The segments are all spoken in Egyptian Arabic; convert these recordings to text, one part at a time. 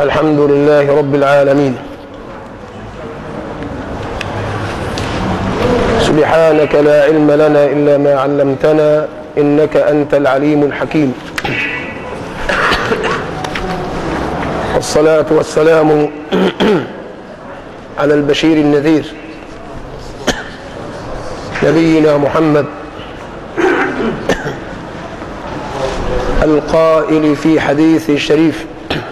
الحمد لله رب العالمين سبحانك لا علم لنا إلا ما علمتنا إنك أنت العليم الحكيم والصلاة والسلام على البشير النذير نبينا محمد القائل في حديث الشريف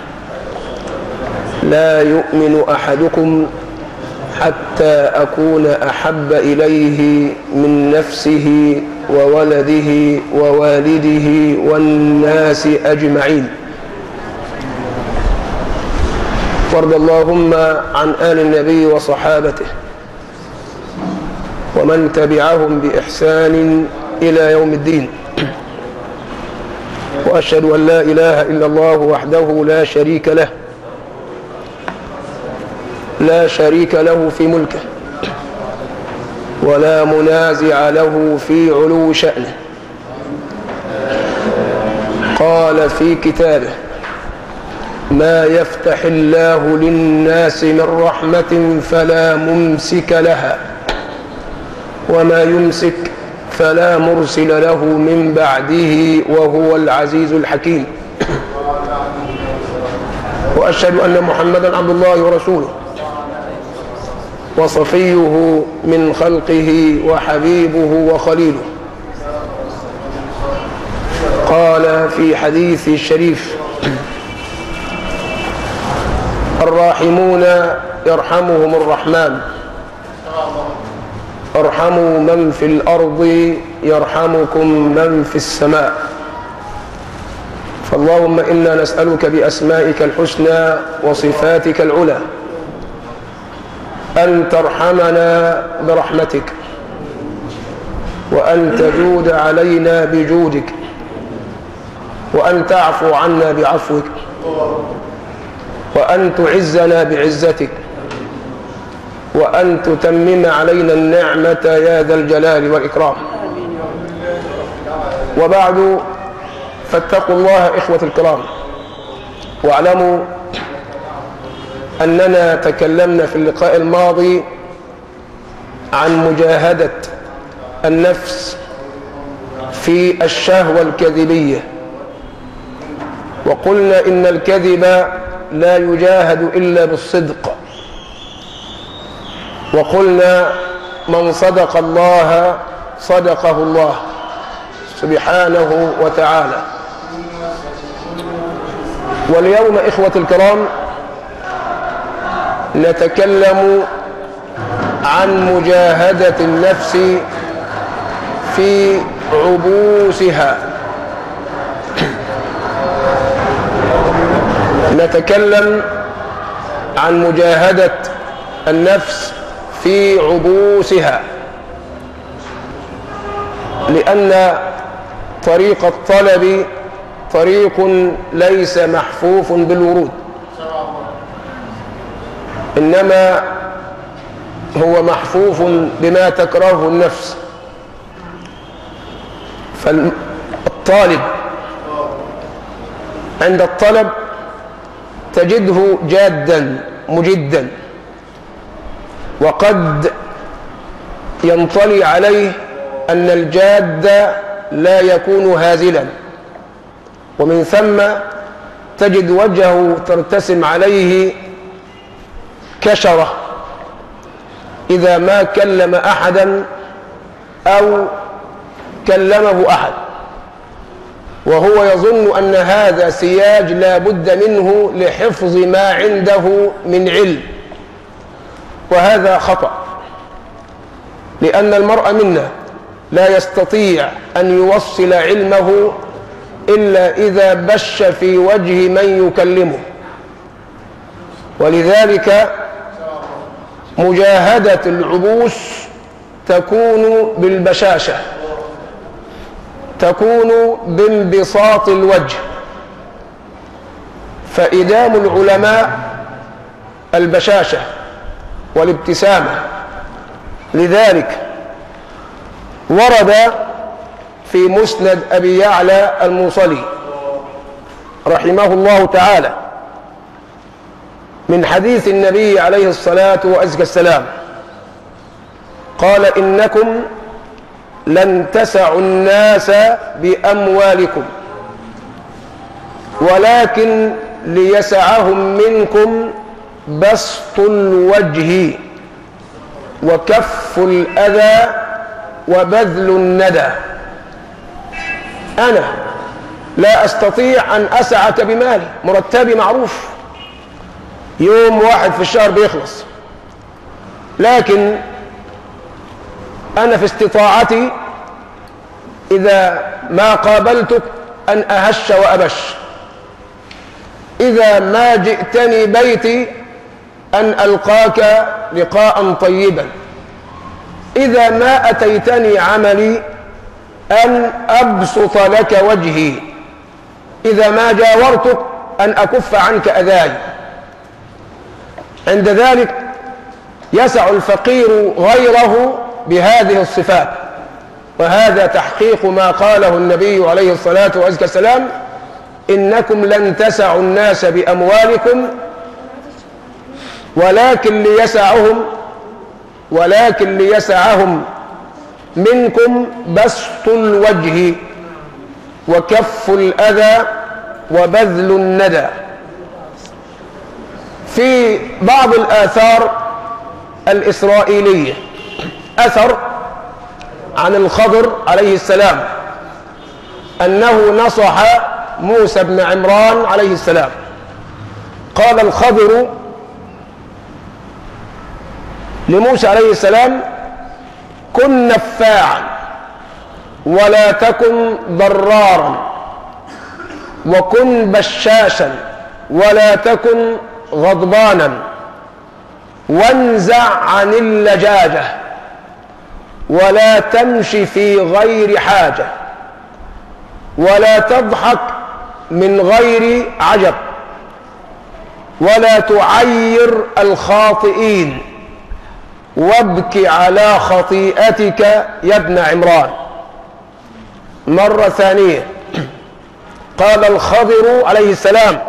لا يؤمن أحدكم حتى أكون أحب إليه من نفسه وولده ووالده والناس أجمعين وارض اللهم عن آل النبي وصحابته ومن تبعهم بإحسان إلى يوم الدين وأشهد أن لا إله إلا الله وحده لا شريك له لا شريك له في ملكه ولا منازع له في علو شأنه قال في كتابه ما يفتح الله للناس من رحمة فلا ممسك لها وما يمسك فلا مرسل له من بعده وهو العزيز الحكيم وأشهد أن محمدا عبد الله ورسوله وصفيه من خلقه وحبيبه وخليله قال في حديث الشريف الراحمون يرحمهم الرحمن ارحموا من في الأرض يرحمكم من في السماء فاللهم إنا نسألك بأسمائك الحسنى وصفاتك العلى أن ترحمنا برحمتك وأن تجود علينا بجودك وأن تعفو عنا بعفوك وأن تعزنا بعزتك وأن تتمم علينا النعمة يا ذا الجلال والإكرام وبعد فاتقوا الله إخوة الكرام واعلموا أننا تكلمنا في اللقاء الماضي عن مجاهدة النفس في الشهوة الكذبية وقلنا إن الكذب لا يجاهد إلا بالصدق وقلنا من صدق الله صدقه الله سبحانه وتعالى واليوم إخوة الكرام نتكلم عن مجاهدة النفس في عبوسها نتكلم عن مجاهدة النفس في عبوسها لأن طريق الطلب طريق ليس محفوف بالورود إنما هو محفوف بما تكرهه النفس فالطالب عند الطلب تجده جادا مجدا وقد ينطلي عليه أن الجاد لا يكون هازلا ومن ثم تجد وجهه ترتسم عليه كشرة إذا ما كلم أحدا أو كلمه أحد وهو يظن أن هذا سياج لا بد منه لحفظ ما عنده من علم وهذا خطأ لأن المرء منا لا يستطيع أن يوصل علمه إلا إذا بش في وجه من يكلمه ولذلك مجاهدة العبوس تكون بالبشاشة تكون بانبساط الوجه فإدام العلماء البشاشة والابتسامة لذلك ورد في مسند أبي يعلى الموصلي رحمه الله تعالى من حديث النبي عليه الصلاة وأزكى السلام قال إنكم لن تسعوا الناس بأموالكم ولكن ليسعهم منكم بسط الوجه وكف الأذى وبذل الندى أنا لا أستطيع أن أسعك بمالي مرتبي معروف يوم واحد في الشهر بيخلص لكن أنا في استطاعتي إذا ما قابلتك أن أهش وأبش إذا ما جئتني بيتي أن ألقاك لقاء طيبا إذا ما أتيتني عملي أن أبسط لك وجهي إذا ما جاورتك أن أكف عنك أذاي عند ذلك يسع الفقير غيره بهذه الصفات وهذا تحقيق ما قاله النبي عليه الصلاة والسلام إنكم لن تسعوا الناس بأموالكم ولكن ليسعهم ولكن ليسعهم منكم بسط الوجه وكف الأذى وبذل الندى في بعض الآثار الإسرائيلية أثر عن الخضر عليه السلام أنه نصح موسى بن عمران عليه السلام قال الخضر لموسى عليه السلام كن نفاعا ولا تكن ضرارا وكن بشاشا ولا تكن غضبانا وانزع عن اللجاجة ولا تمشي في غير حاجة ولا تضحك من غير عجب ولا تعير الخاطئين وابك على خطيئتك يا ابن عمران مرة ثانية قال الخضر عليه السلام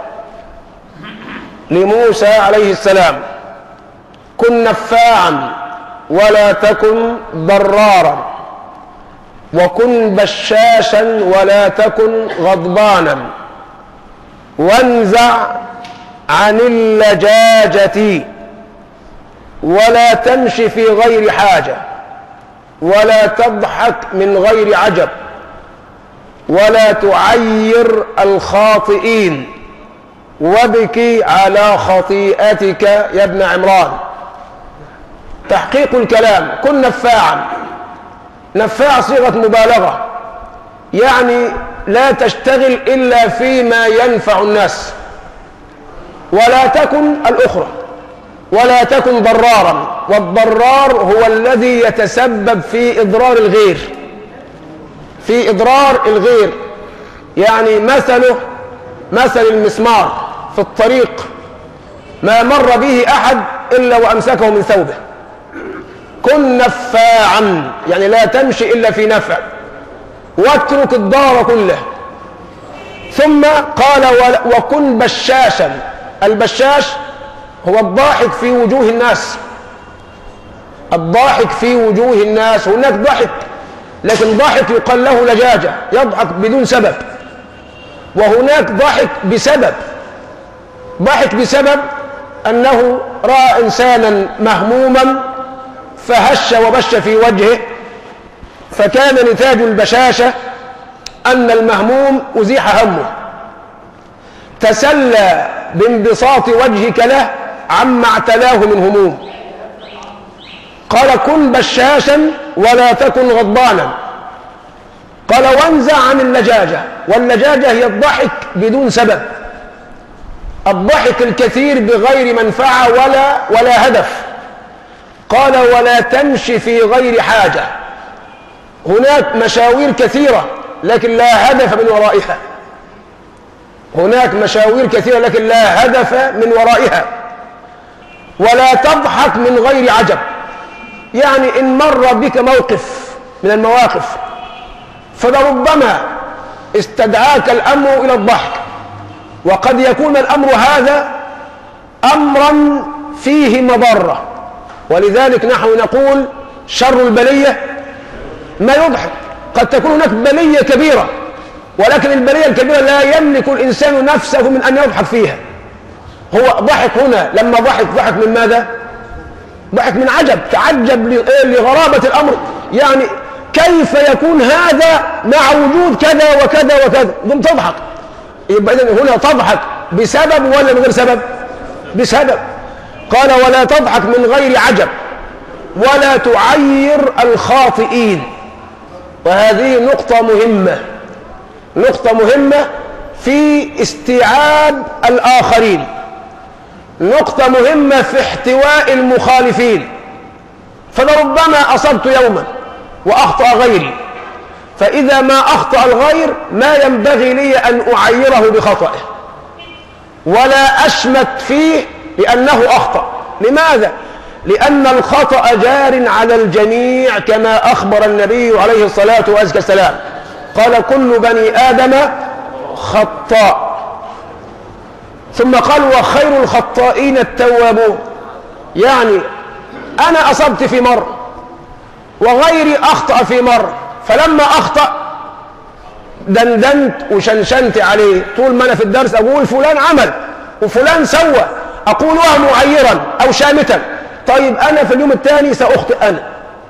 لموسى عليه السلام كن نفاعا ولا تكن ضرارا وكن بشاشا ولا تكن غضبانا وانزع عن اللجاجة ولا تمشي في غير حاجة ولا تضحك من غير عجب ولا تعير الخاطئين وابكي على خطيئتك يا ابن عمران تحقيق الكلام كن نفاعا نفاع صيغة مبالغة يعني لا تشتغل إلا فيما ينفع الناس ولا تكن الأخرى ولا تكن ضرارا والضرار هو الذي يتسبب في إضرار الغير في إضرار الغير يعني مثله مثل المسمار في الطريق ما مر به أحد إلا وأمسكه من ثوبه كن نفاعا يعني لا تمشي إلا في نفع واترك الدار كله ثم قال وكن بشاشا البشاش هو الضاحك في وجوه الناس الضاحك في وجوه الناس هناك ضحك لكن ضحك يقال له لجاجة يضحك بدون سبب وهناك ضحك بسبب ضحك بسبب أنه رأى إنسانا مهموما فهش وبش في وجهه فكان نتاج البشاشة أن المهموم أزيح همه تسلى بانبساط وجهك له عما اعتلاه من هموم قال كن بشاشا ولا تكن غضبانا قال وانزع عن اللجاجة واللجاجة هي الضحك بدون سبب الضحك الكثير بغير منفعة ولا ولا هدف قال ولا تمشي في غير حاجة هناك مشاوير كثيرة لكن لا هدف من ورائها هناك مشاوير كثيرة لكن لا هدف من ورائها ولا تضحك من غير عجب يعني إن مر بك موقف من المواقف فلربما استدعاك الأمر إلى الضحك وقد يكون الأمر هذا أمرا فيه مضرة ولذلك نحن نقول شر البلية ما يضحك قد تكون هناك بلية كبيرة ولكن البلية الكبيرة لا يملك الإنسان نفسه من أن يضحك فيها هو ضحك هنا لما ضحك ضحك من ماذا ضحك من عجب تعجب لغرابة الأمر يعني كيف يكون هذا مع وجود كذا وكذا وكذا ثم تضحك يبقى هنا تضحك بسبب ولا من غير سبب بسبب قال ولا تضحك من غير عجب ولا تعير الخاطئين وهذه نقطة مهمة نقطة مهمة في استيعاب الآخرين نقطة مهمة في احتواء المخالفين فلربما أصبت يوما وأخطأ غيري فإذا ما أخطأ الغير ما ينبغي لي أن أعيره بخطئه ولا أشمت فيه لأنه أخطأ لماذا؟ لأن الخطأ جار على الجميع كما أخبر النبي عليه الصلاة والسلام قال كل بني آدم خطاء ثم قال وخير الخطائين التوابون يعني أنا أصبت في مرة وغيري أخطأ في مرة فلما أخطأ دندنت وشنشنت عليه طول ما أنا في الدرس أقول فلان عمل وفلان سوى أقولها معيرا أو شامتا طيب أنا في اليوم الثاني سأخطئ أنا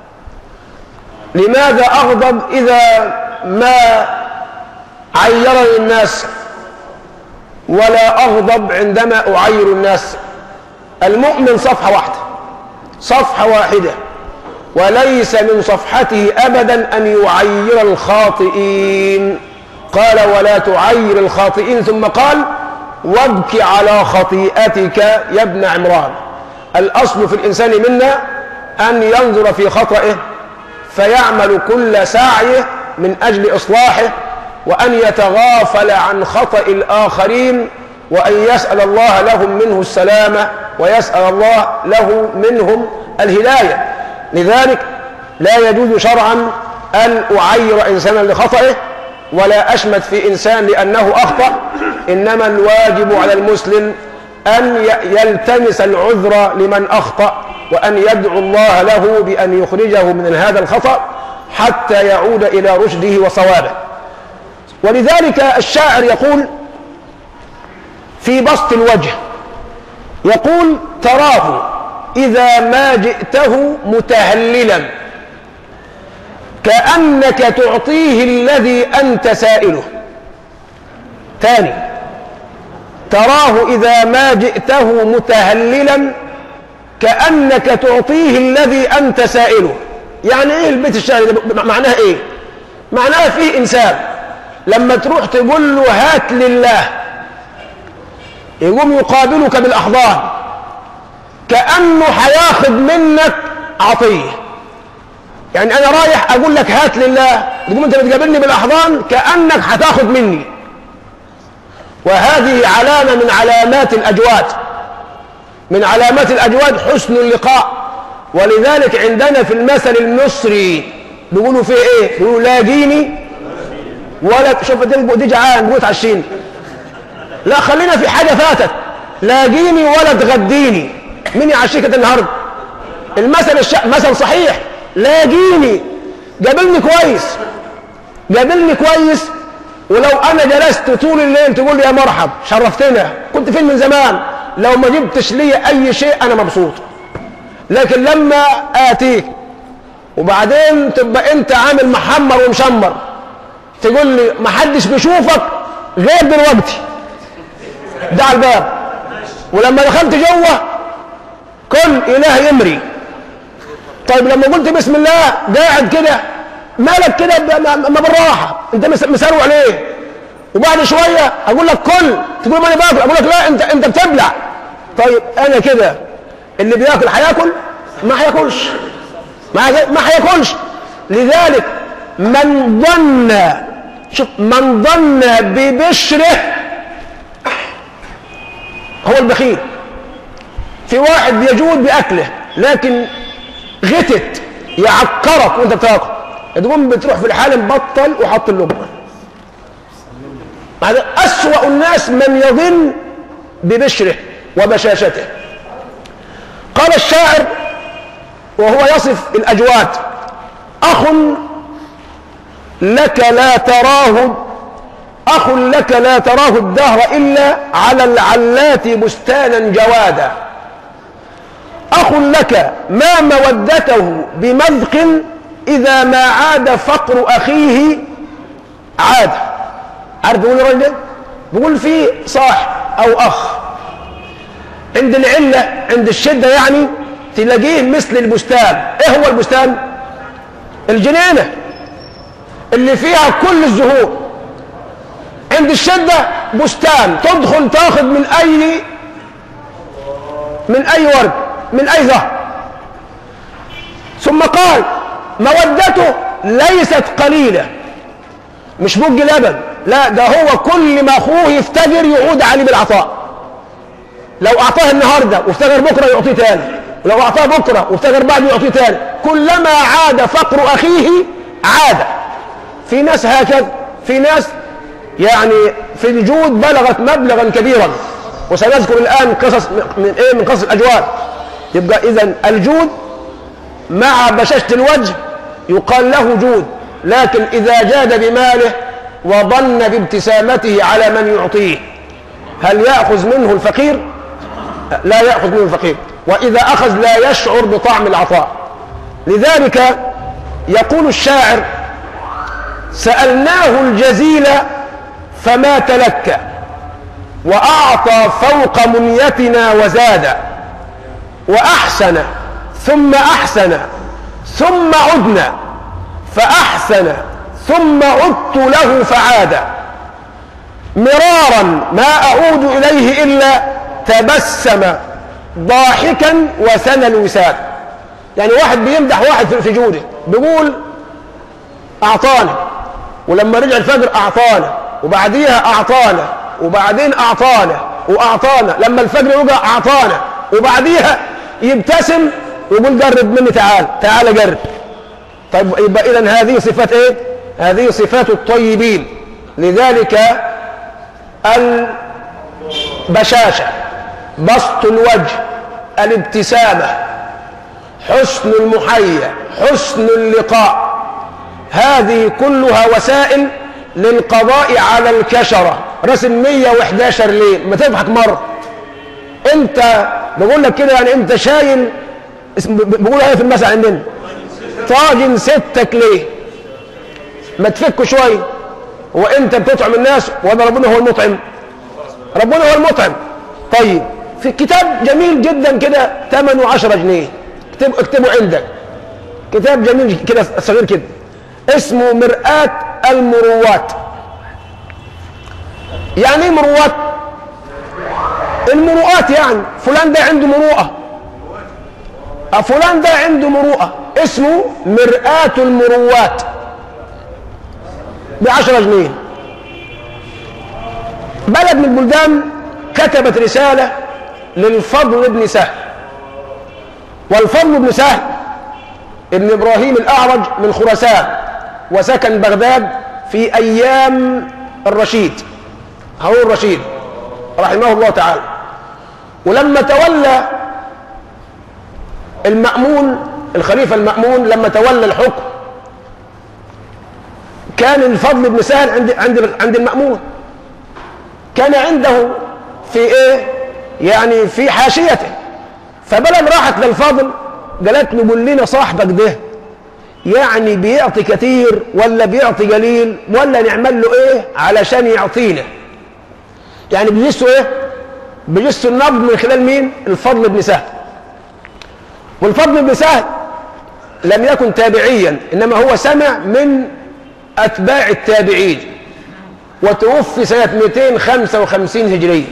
لماذا أغضب إذا ما عيرني الناس ولا أغضب عندما أعير الناس المؤمن صفحة واحدة صفحة واحدة وليس من صفحته أبدا أن يعير الخاطئين قال ولا تعير الخاطئين ثم قال وابك على خطيئتك يا ابن عمران الأصل في الإنسان منا أن ينظر في خطئه فيعمل كل سعيه من أجل إصلاحه وأن يتغافل عن خطأ الآخرين وأن يسأل الله لهم منه السلامة ويسأل الله له منهم الهداية لذلك لا يجوز شرعا أن أعير إنسانا لخطئه ولا أشمت في إنسان لأنه أخطأ إنما الواجب على المسلم أن يلتمس العذر لمن أخطأ وأن يدعو الله له بأن يخرجه من هذا الخطأ حتى يعود إلى رشده وصوابه ولذلك الشاعر يقول في بسط الوجه يقول تراه إذا ما جئته متهللا كأنك تعطيه الذي أنت سائله ثاني تراه إذا ما جئته متهللا كأنك تعطيه الذي أنت سائله يعني إيه البيت الشعري ده معناه إيه معناه فيه إنسان لما تروح تقول له هات لله يقوم يقابلك بالأحضان كأنه هياخد منك عطية يعني أنا رايح أقول لك هات لله تقوم أنت بتقابلني بالأحضان كأنك هتاخد مني وهذه علامة من علامات الأجواد من علامات الأجواد حسن اللقاء ولذلك عندنا في المثل المصري بيقولوا فيه ايه بيقولوا لاقيني ولا شوف دي جعان قوت عشيني لا خلينا في حاجة فاتت لاقيني ولا تغديني مين يعشيك النهارده المثل الش... مثل صحيح لاقيني قابلني كويس قابلني كويس ولو انا جلست طول الليل تقول لي يا مرحب شرفتنا كنت فين من زمان لو ما جبتش لي اي شيء انا مبسوط لكن لما اتيك وبعدين تبقى انت عامل محمر ومشمر تقول لي ما حدش بيشوفك غير دلوقتي ده على الباب ولما دخلت جوه كل اله يمري طيب لما قلت بسم الله قاعد كده مالك كده ما بالراحه انت مسروع ليه وبعد شويه اقول لك كل تقول ما انا باكل اقول لك لا انت انت بتبلع طيب انا كده اللي بياكل هياكل ما هياكلش ما ما هياكلش لذلك من ظن شوف من ظن ببشره هو البخيل في واحد يجود باكله لكن غتت يعكرك وانت بتاكل تقوم بتروح في الحال مبطل وحط اللقمه هذا اسوا الناس من يظن ببشره وبشاشته قال الشاعر وهو يصف الأجواد أخ لك لا تراه أخ لك لا تراه الدهر إلا على العلات بستانا جوادا أخ لك ما مودته بمذق إذا ما عاد فقر أخيه عاد عارف بيقول الراجل ده؟ بيقول في صاحب أو أخ عند العلة عند الشدة يعني تلاقيه مثل البستان إيه هو البستان؟ الجنينة اللي فيها كل الزهور عند الشدة بستان تدخل تاخذ من أي من أي ورد من أي زهر ثم قال مودته ليست قليلة مش بج لبن لا ده هو كل ما أخوه يفتجر يعود عليه بالعطاء لو أعطاه النهاردة وافتجر بكرة يعطيه تاني لو أعطاه بكرة وافتجر بعده يعطيه تاني كلما عاد فقر أخيه عاد في ناس هكذا في ناس يعني في الجود بلغت مبلغا كبيرا وسنذكر الآن قصص من إيه من قصص الأجواد يبقى إذا الجود مع بشاشة الوجه يقال له جود لكن إذا جاد بماله وظن بابتسامته على من يعطيه هل يأخذ منه الفقير؟ لا يأخذ منه الفقير وإذا أخذ لا يشعر بطعم العطاء لذلك يقول الشاعر سألناه الجزيل فما تلكى وأعطى فوق منيتنا وزاد وأحسن ثم أحسن ثم عدنا فأحسن ثم عدت له فعاد مرارا ما أعود إليه إلا تبسم ضاحكا وثنى الوساد يعني واحد بيمدح واحد في جوده بيقول أعطانا ولما رجع الفجر أعطانا وبعديها أعطانا وبعدين أعطانا وأعطانا لما الفجر يوقع أعطانا وبعديها يبتسم ويقول جرب مني تعال تعال جرب طيب يبقى إذا هذه صفات إيه؟ هذه صفات الطيبين لذلك البشاشة بسط الوجه الابتسامة حسن المحيا حسن اللقاء هذه كلها وسائل للقضاء على الكشرة رسم 111 ليه ما تضحك مرة انت بقول لك كده يعني انت شايل اسم بقولها ايه في المسا عندنا طاجن ستك ليه ما تفك شويه وانت بتطعم الناس ولا ربنا هو المطعم ربنا هو المطعم طيب في كتاب جميل جدا كده ثمنه 10 جنيه اكتبه اكتبه عندك كتاب جميل كده صغير كده اسمه مرآة المروات يعني ايه مروات المروءات يعني فلان ده عنده مروءة فلان ده عنده مروءة اسمه مرآة المروات بعشرة جنيه بلد من البلدان كتبت رسالة للفضل بن سهل والفضل بن سهل ابن إبراهيم الأعرج من خراسان وسكن بغداد في أيام الرشيد هارون الرشيد رحمه الله تعالى ولما تولى المأمون الخليفة المأمون لما تولى الحكم كان الفضل بن سهل عند عند عند المأمون كان عنده في ايه يعني في حاشيته فبلد راحت للفضل قالت له قول لنا صاحبك ده يعني بيعطي كتير ولا بيعطي قليل ولا نعمل له ايه علشان يعطينا يعني بيجسوا ايه بيجسوا النبض من خلال مين الفضل بن سهل والفضل بن سهل لم يكن تابعيا انما هو سمع من اتباع التابعين وتوفي سنة 255 هجرية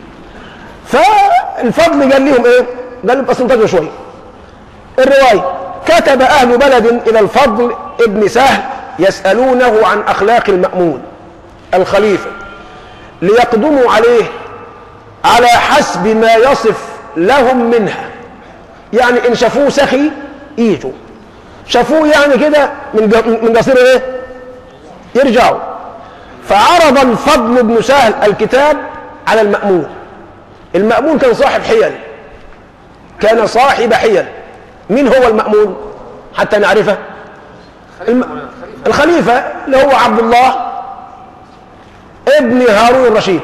فالفضل قال لهم ايه قال لهم بس انتظروا شوية الرواية كتب أهل بلد إلى الفضل ابن سهل يسألونه عن أخلاق المأمون الخليفة ليقدموا عليه على حسب ما يصف لهم منها يعني إن شافوه سخي يجوا شافوه يعني كده من من قصير ايه يرجعوا فعرض الفضل بن سهل الكتاب على المأمون المأمون كان صاحب حيل كان صاحب حيل مين هو المأمون حتى نعرفه الم... الخليفة اللي هو عبد الله ابن هارون الرشيد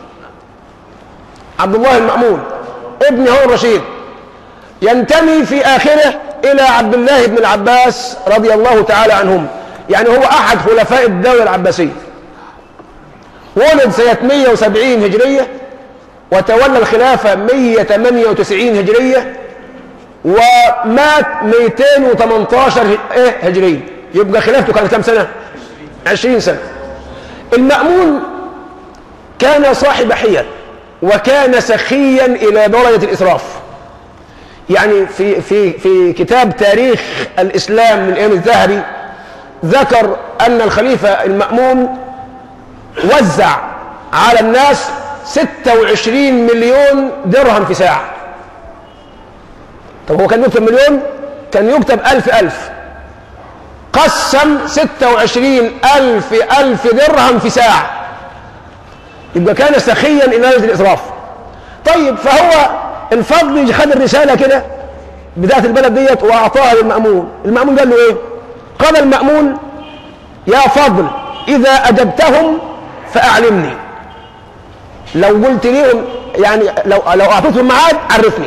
عبد الله المأمون ابن هارون الرشيد ينتمي في آخره إلى عبد الله بن العباس رضي الله تعالى عنهم يعني هو أحد خلفاء الدولة العباسية ولد سنة 170 هجرية وتولى الخلافة 198 هجرية ومات 218 إيه هجرية يبقى خلافته كانت كم سنة 20 سنة المأمون كان صاحب حيل وكان سخيا إلى درجة الإسراف يعني في في في كتاب تاريخ الإسلام من أيام الذهبي ذكر أن الخليفة المأمون وزع على الناس 26 مليون درهم في ساعة طب هو كان يكتب مليون كان يكتب ألف ألف قسم 26 ألف ألف درهم في ساعة يبقى كان سخيا إلى درجة الإسراف طيب فهو الفضل خد الرسالة كده بذات البلد ديت وأعطاها للمأمون المأمون قال له إيه قال المأمون يا فضل إذا أجبتهم فأعلمني لو قلت لهم يعني لو لو أعطيتهم ميعاد عرفني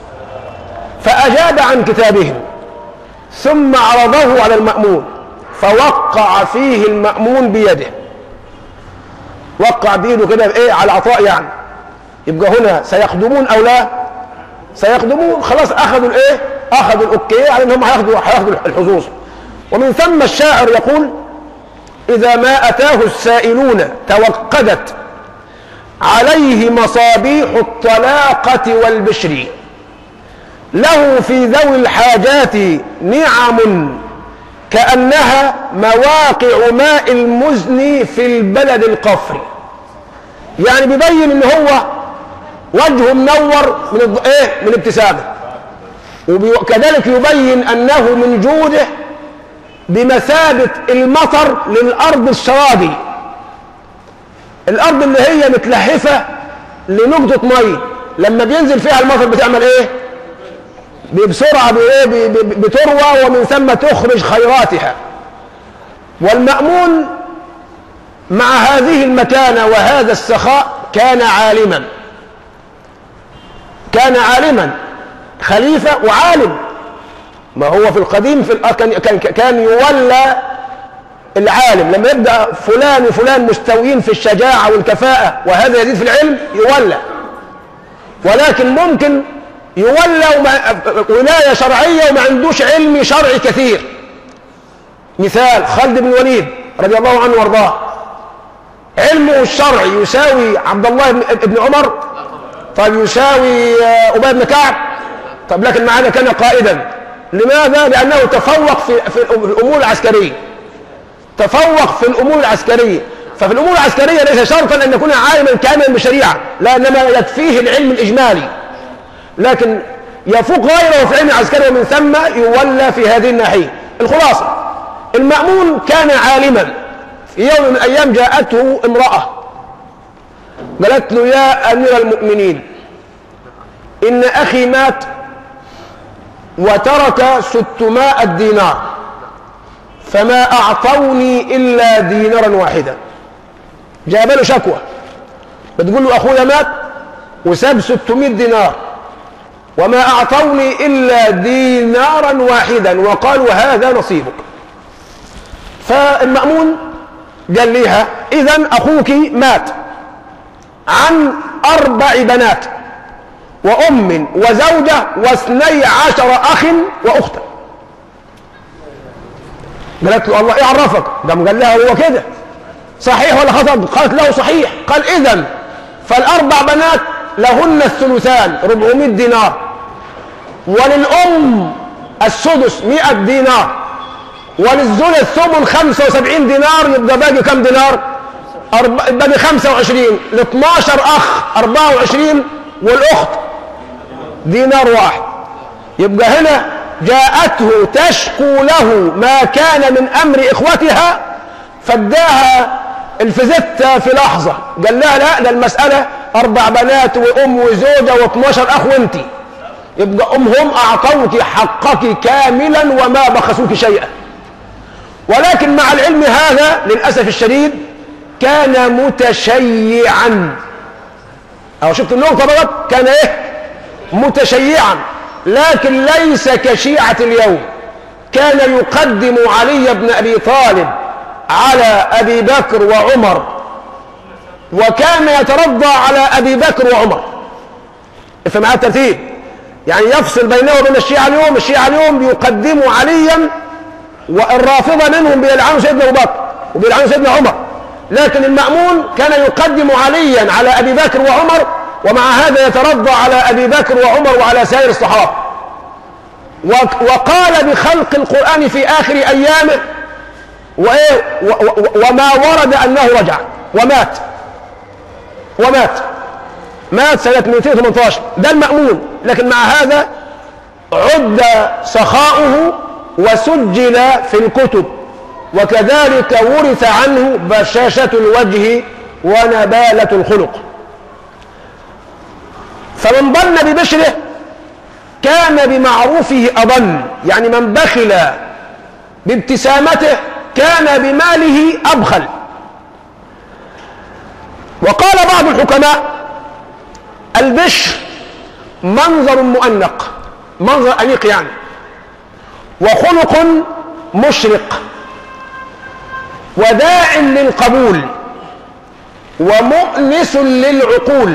فأجاب عن كتابهم ثم عرضه على المأمون فوقع فيه المأمون بيده وقع بيده كده ايه على عطاء يعني يبقى هنا سيخدمون او لا سيخدمون خلاص اخذوا الايه اخذوا الاوكي على انهم هياخدوا هياخدوا الحظوظ ومن ثم الشاعر يقول اذا ما اتاه السائلون توقدت عليه مصابيح الطلاقه والبشر له في ذوي الحاجات نعم كأنها مواقع ماء المزن في البلد القفر يعني بيبين ان هو وجهه منور من الض... ايه من ابتسامه وكذلك يبين انه من جوده بمثابه المطر للارض الشرابي الارض اللي هي متلهفه لنقطه ميه لما بينزل فيها المطر بتعمل ايه بسرعة بتروى ومن ثم تخرج خيراتها والمأمون مع هذه المكانة وهذا السخاء كان عالما كان عالما خليفة وعالم ما هو في القديم في كان كان يولى العالم لما يبدا فلان وفلان مستويين في الشجاعه والكفاءه وهذا يزيد في العلم يولى ولكن ممكن يولى وما ولاية شرعية وما عندوش علم شرعي كثير مثال خالد بن الوليد رضي الله عنه وارضاه علمه الشرعي يساوي عبد الله بن عمر طيب يساوي أبي بن كعب طب لكن مع هذا كان قائدا لماذا؟ لأنه تفوق في, في الأمور العسكرية تفوق في الأمور العسكرية ففي الأمور العسكرية ليس شرطا أن يكون عالما كاملا بالشريعة لا إنما يكفيه العلم الإجمالي لكن يفوق غيره في علم العسكري ومن ثم يولى في هذه الناحية الخلاصة المأمون كان عالما في يوم من الأيام جاءته امرأة قالت له يا أمير المؤمنين إن أخي مات وترك ستمائة دينار فما أعطوني إلا دينارا واحدا جاب له شكوى بتقول له أخويا مات وساب 600 دينار وما أعطوني إلا دينارا واحدا وقالوا هذا نصيبك فالمأمون قال ليها إذا أخوك مات عن أربع بنات وأم وزوجة واثني عشر أخ وأختا قالت له الله يعرفك قام قال لها هو كده صحيح ولا خطأ قالت له صحيح قال إذا فالأربع بنات لهن الثلثان 400 دينار وللأم السدس 100 دينار وللزوج الثمن 75 دينار يبقى باقي كم دينار؟ أرب... باقي 25 ل 12 أخ 24 والأخت دينار واحد يبقى هنا جاءته تشكو له ما كان من أمر إخوتها فاداها الفزتة في لحظة قال لها لا ده المسألة اربع بنات وام وزوجه و12 اخ وانت يبقى امهم اعطوك حقك كاملا وما بخسوك شيئا ولكن مع العلم هذا للاسف الشديد كان متشيعا او شفت النقطه بقى كان ايه متشيعا لكن ليس كشيعه اليوم كان يقدم علي بن ابي طالب على ابي بكر وعمر وكان يترضى على ابي بكر وعمر افهم معايا الترتيب يعني يفصل بينه وبين الشيعه اليوم الشيعه اليوم بيقدموا عليا والرافضه منهم بيلعنوا سيدنا ابو بكر وبيلعنوا سيدنا عمر لكن المأمون كان يقدم عليا على ابي بكر وعمر ومع هذا يترضى على ابي بكر وعمر وعلى سائر الصحابه وقال بخلق القرآن في آخر أيامه وإيه وما ورد أنه رجع ومات ومات مات سنة 218 ده المأمون لكن مع هذا عد سخاؤه وسجل في الكتب وكذلك ورث عنه بشاشة الوجه ونبالة الخلق فمن ظن ببشره كان بمعروفه أضل يعني من بخل بابتسامته كان بماله أبخل وقال بعض الحكماء البشر منظر مؤنق منظر أنيق يعني وخلق مشرق وداع للقبول ومؤنس للعقول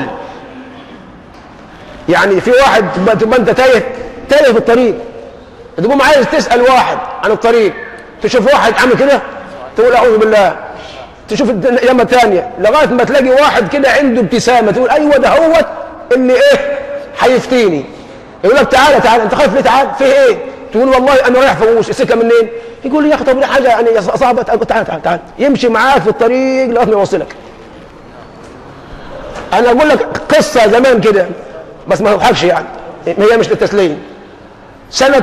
يعني في واحد تبقى انت تايه تايه في الطريق تقوم عايز تسال واحد عن الطريق تشوف واحد عامل كده تقول اعوذ بالله تشوف يمه ثانيه لغايه ما تلاقي واحد كده عنده ابتسامه تقول ايوه ده هو اللي ايه هيفتيني يقول لك تعالى تعالى انت خايف ليه تعالى فيه ايه تقول والله انا رايح فوش السكه منين يقول لي يا اخي طب حاجه يعني صعبه تعالى تعالى تعالى يمشي معاك في الطريق لغايه ما يوصلك انا اقول لك قصه زمان كده بس ما تضحكش يعني هي مش للتسليم سنة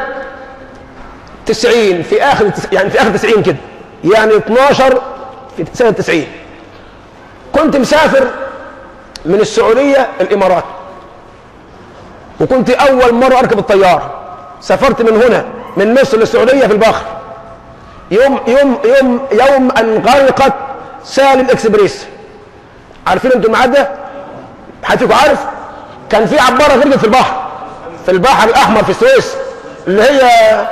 90 في آخر يعني في آخر 90 كده يعني 12 في سنة 90 كنت مسافر من السعودية الإمارات وكنت أول مرة أركب الطيارة سافرت من هنا من مصر للسعودية في البحر يوم يوم يوم يوم أن غرقت سالم إكسبريس عارفين أنتم الميعاد ده؟ حد فيكم عارف؟ كان في عباره غرقت في البحر في البحر الاحمر في السويس اللي هي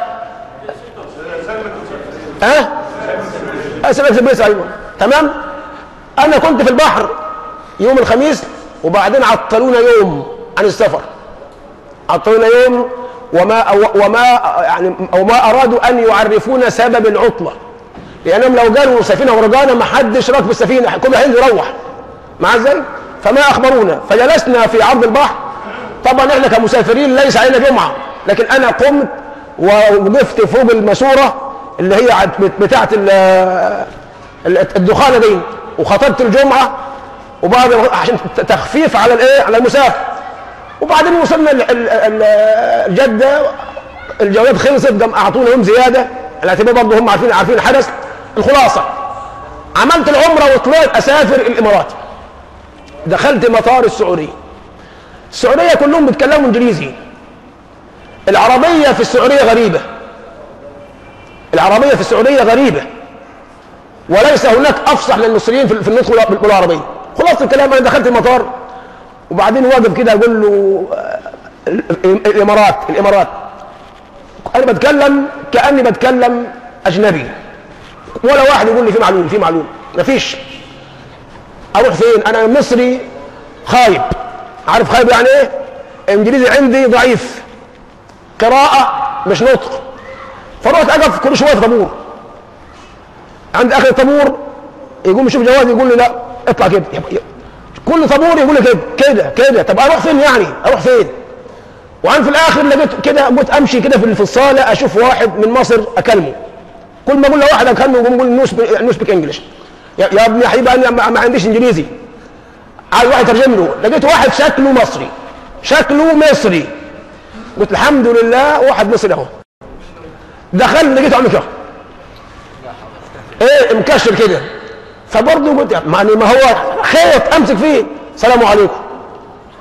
ها أه؟ اسف اكسبريس ايوه تمام انا كنت في البحر يوم الخميس وبعدين عطلونا يوم عن السفر عطلونا يوم وما وما يعني او ما ارادوا ان يعرفونا سبب العطله لانهم لو قالوا سفينه ورجانا ما حدش راكب السفينه كله هينزل يروح مع ازاي فما اخبرونا فجلسنا في عرض البحر طبعا احنا كمسافرين ليس علينا جمعه لكن انا قمت ووقفت فوق الماسوره اللي هي بتاعه الدخانه دي وخطبت الجمعه وبعد عشان تخفيف على الايه على المسافر وبعدين وصلنا الجده الجولات خلصت قام اعطونا يوم زياده على اعتبار برضه هم عارفين عارفين الحدث الخلاصه عملت العمره وطلعت اسافر الامارات دخلت مطار السعوديه السعوديه كلهم بيتكلموا انجليزي العربيه في السعوديه غريبه العربيه في السعوديه غريبه وليس هناك افصح للمصريين في النطق بالعربيه خلاص الكلام انا دخلت المطار وبعدين واقف كده اقول له الامارات الامارات انا بتكلم كاني بتكلم اجنبي ولا واحد يقول لي في معلوم في معلوم مفيش اروح فين انا مصري خايب عارف خايب يعني ايه انجليزي عندي ضعيف قراءة مش نطق فرحت اقف كل شوية في طابور عند اخر الطابور يقوم يشوف جوازي يقول لي لا اطلع كده كل طابور يقول لي كده كده كده طب اروح فين يعني اروح فين وعن في الاخر لقيت كده قلت امشي كده في الصاله اشوف واحد من مصر اكلمه كل ما اقول لواحد اكلمه يقوم يقول نو سبيك انجلش يا ابني يا حبيبي انا ما عنديش انجليزي عايز واحد يترجم له لقيت واحد شكله مصري شكله مصري قلت الحمد لله واحد مصري اهو دخل لقيته عامل كده ايه مكشر كده فبرضه قلت يعني ما هو خيط امسك فيه السلام عليكم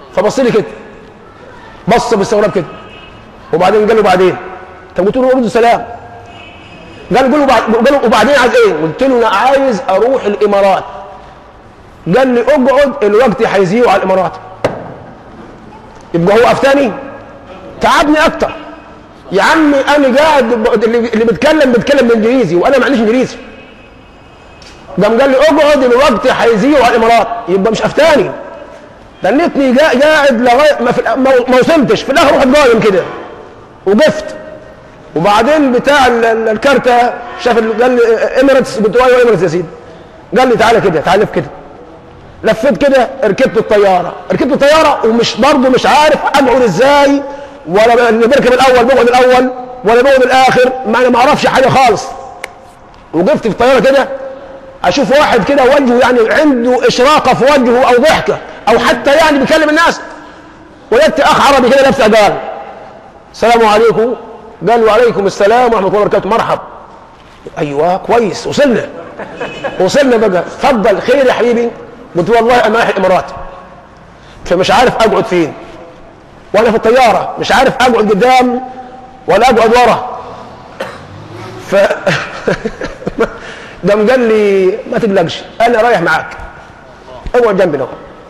فبص لي كده بص باستغراب كده وبعدين قال له بعدين طب قلت له ارد السلام قال قال له بعد قال له وبعدين عايز ايه؟ قلت له انا عايز اروح الامارات قال لي اقعد الوقت هيزيقوا على الامارات يبقى هو افتاني تعبني اكتر يا عمي انا قاعد ب- اللي اللي بيتكلم بيتكلم بالانجليزي وانا ما عنديش انجليزي قام قال لي اقعد الوقت هيزيقوا على الامارات يبقى مش افتاني دنيتني جا- قاعد لغايه ما, في الأ- ما ما وصلتش في الاخر رحت قايم كده وقفت وبعدين بتاع ال- ال- الكارتة شاف ال- قال لي اميريتس قلت له ايوه اميريتس يا سيدي قال لي تعالى كده تعالى لف كده لفيت كده ركبت الطياره ركبت الطياره ومش برضه مش عارف اقعد ازاي ولا اللي بيركب الاول بيقعد الاول ولا بيقعد الاخر ما انا ما اعرفش حاجه خالص وقفت في الطياره كده اشوف واحد كده وجهه يعني عنده اشراقه في وجهه او ضحكه او حتى يعني بيكلم الناس وجدت اخ عربي كده لابس قال السلام عليكم قال وعليكم السلام ورحمه الله وبركاته مرحب ايوه كويس وصلنا وصلنا بقى اتفضل خير يا حبيبي قلت والله انا رايح الامارات فمش عارف اقعد فين وانا في الطياره مش عارف اقعد قدام ولا اقعد ورا ف قام قال لي ما تقلقش انا رايح معاك اقعد جنبنا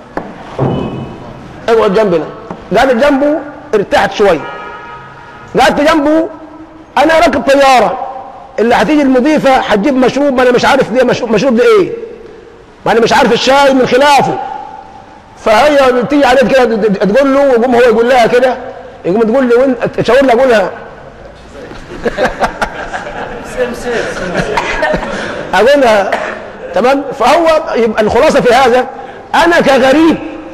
اقعد جنبنا قعدت جنبه ارتحت شويه قعدت جنبه انا راكب طياره اللي هتيجي المضيفه هتجيب مشروب ما انا مش عارف ده مشروب, مشروب ده ايه ما انا مش عارف الشاي من خلافه فهي بتيجي عليه كده تقول له ويقوم هو يقول لها كده يقوم تقول لي وانت تشاور لي اقولها اقولها تمام فهو يبقى الخلاصه في هذا انا كغريب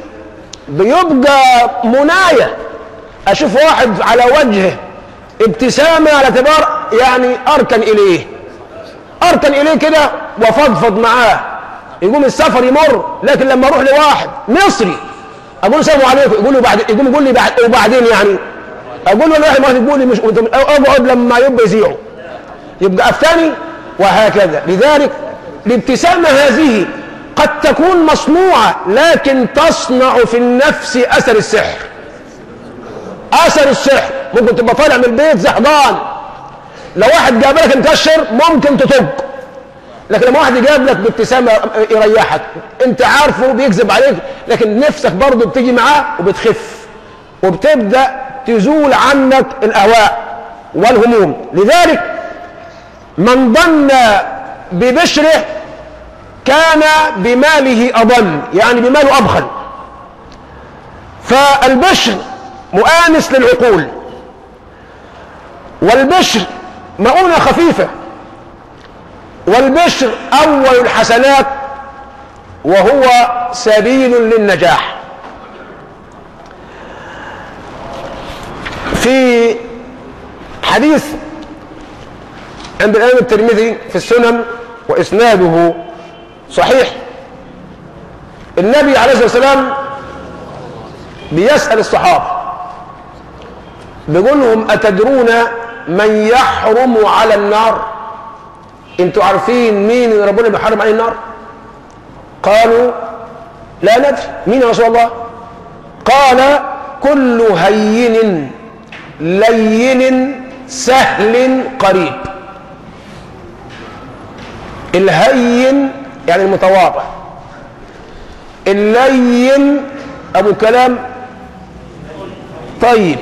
بيبقى منايا اشوف واحد على وجهه ابتسامه على اعتبار يعني اركن اليه اركن اليه كده وفضفض معاه يقوم السفر يمر لكن لما اروح لواحد مصري اقول له السلام عليكم يقول له بعد يقوم يقول لي بعد وبعدين يعني اقول له لا ما تقول لي مش اقعد لما يبقى يذيعوا يبقى الثاني وهكذا لذلك الابتسامة هذه قد تكون مصنوعة لكن تصنع في النفس أثر السحر أثر السحر ممكن تبقى طالع من البيت زهقان لو واحد جاب لك مكشر ممكن تطق لكن لما واحد يجاب لك بابتسامة يريحك انت عارفه بيكذب عليك لكن نفسك برضه بتيجي معاه وبتخف وبتبدأ تزول عنك الأهواء والهموم لذلك من ظن ببشره كان بماله أضل يعني بماله أبخل فالبشر مؤانس للعقول والبشر مؤونة خفيفة والبشر أول الحسنات وهو سبيل للنجاح في حديث عند الإمام الترمذي في السنن وإسناده صحيح النبي عليه الصلاة والسلام بيسأل الصحابة بيقول لهم أتدرون من يحرم على النار انتوا عارفين مين اللي ربنا بيحرم عليه النار قالوا لا ندري مين يا رسول الله قال كل هين لين سهل قريب الهين يعني المتواضع اللين ابو كلام طيب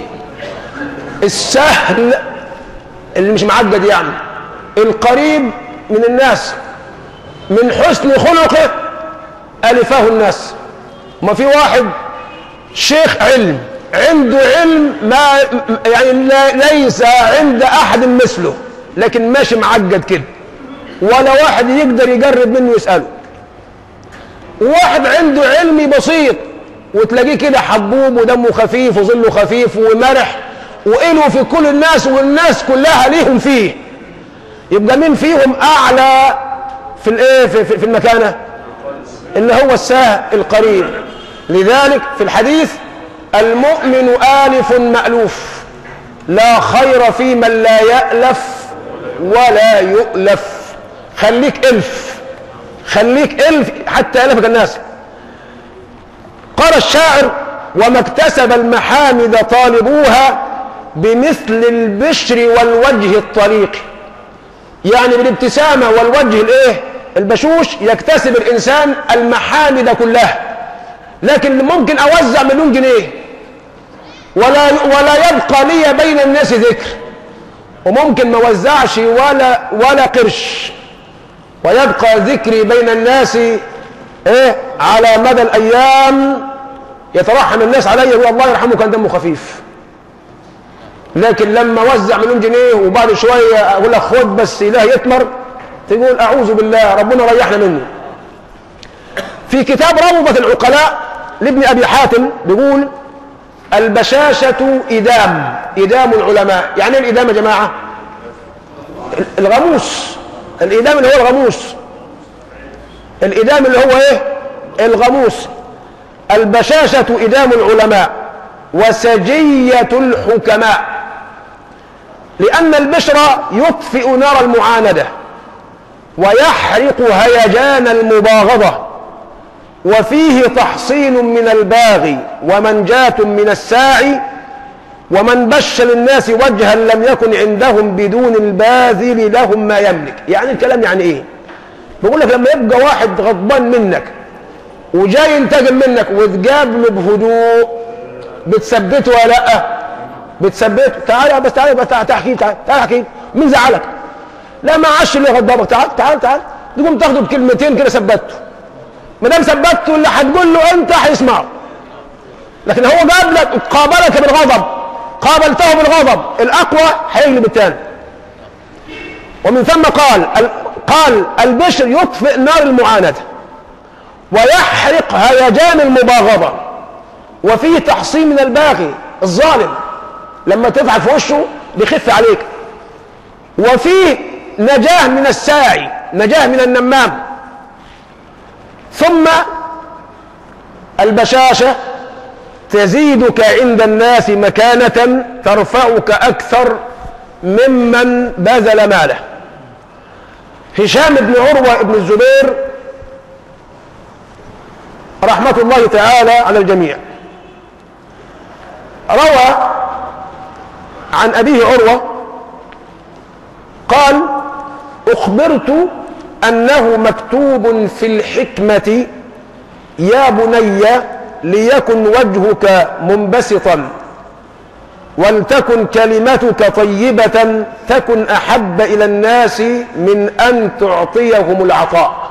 السهل اللي مش معقد يعني القريب من الناس من حسن خلقه ألفه الناس ما في واحد شيخ علم عنده علم ما يعني لا ليس عند أحد مثله لكن ماشي معقد كده ولا واحد يقدر يقرب منه يسأله واحد عنده علم بسيط وتلاقيه كده حبوب ودمه خفيف وظله خفيف ومرح وإله في كل الناس والناس كلها ليهم فيه يبقى مين فيهم أعلى في الإيه في, في, في المكانة اللي هو السهل القريب لذلك في الحديث المؤمن آلف مألوف لا خير في من لا يألف ولا يؤلف خليك ألف خليك ألف حتى يألفك الناس قال الشاعر وما اكتسب المحامد طالبوها بمثل البشر والوجه الطليق يعني بالابتسامة والوجه الايه البشوش يكتسب الانسان المحامد كلها لكن ممكن اوزع مليون جنيه ولا ولا يبقى لي بين الناس ذكر وممكن ما اوزعش ولا ولا قرش ويبقى ذكري بين الناس ايه على مدى الايام يترحم الناس علي يقول الله يرحمه كان دمه خفيف لكن لما وزع مليون جنيه وبعد شويه اقول لك خد بس اله يتمر تقول اعوذ بالله ربنا ريحنا منه في كتاب روضة العقلاء لابن ابي حاتم بيقول البشاشة إدام إدام العلماء يعني ايه الإدام يا جماعة الغموس الإدام اللي هو الغموس الإدام اللي هو إيه الغموس البشاشة إدام العلماء وسجية الحكماء لأن البشر يطفئ نار المعاندة ويحرق هيجان المباغضة وفيه تحصين من الباغي ومنجاة من الساعي ومن بش للناس وجها لم يكن عندهم بدون الباذل لهم ما يملك يعني الكلام يعني ايه بيقول لك لما يبقى واحد غضبان منك وجاي ينتقم منك وتقابله بهدوء بتثبته ولا لا بتثبته تعال بس تعال بس تعال احكي تعال تعال احكي مين زعلك لا ما عادش اللي غضبك تعال تعال تعال تقوم تاخده بكلمتين كده ثبته ما دام ثبته اللي هتقول له انت هيسمعه لكن هو قابلك قابلك بالغضب قابلته بالغضب الاقوى هيغلب الثاني ومن ثم قال قال البشر يطفئ نار المعاندة ويحرق هيجان المباغضة وفيه تحصين من الباغي الظالم لما تفعل في وشه بيخف عليك وفيه نجاه من الساعي نجاه من النمام ثم البشاشة تزيدك عند الناس مكانة ترفعك أكثر ممن بذل ماله هشام بن عروة بن الزبير رحمة الله تعالى على الجميع روى عن أبيه عروة قال أخبرت أنه مكتوب في الحكمة يا بني ليكن وجهك منبسطا ولتكن كلمتك طيبة تكن أحب إلى الناس من أن تعطيهم العطاء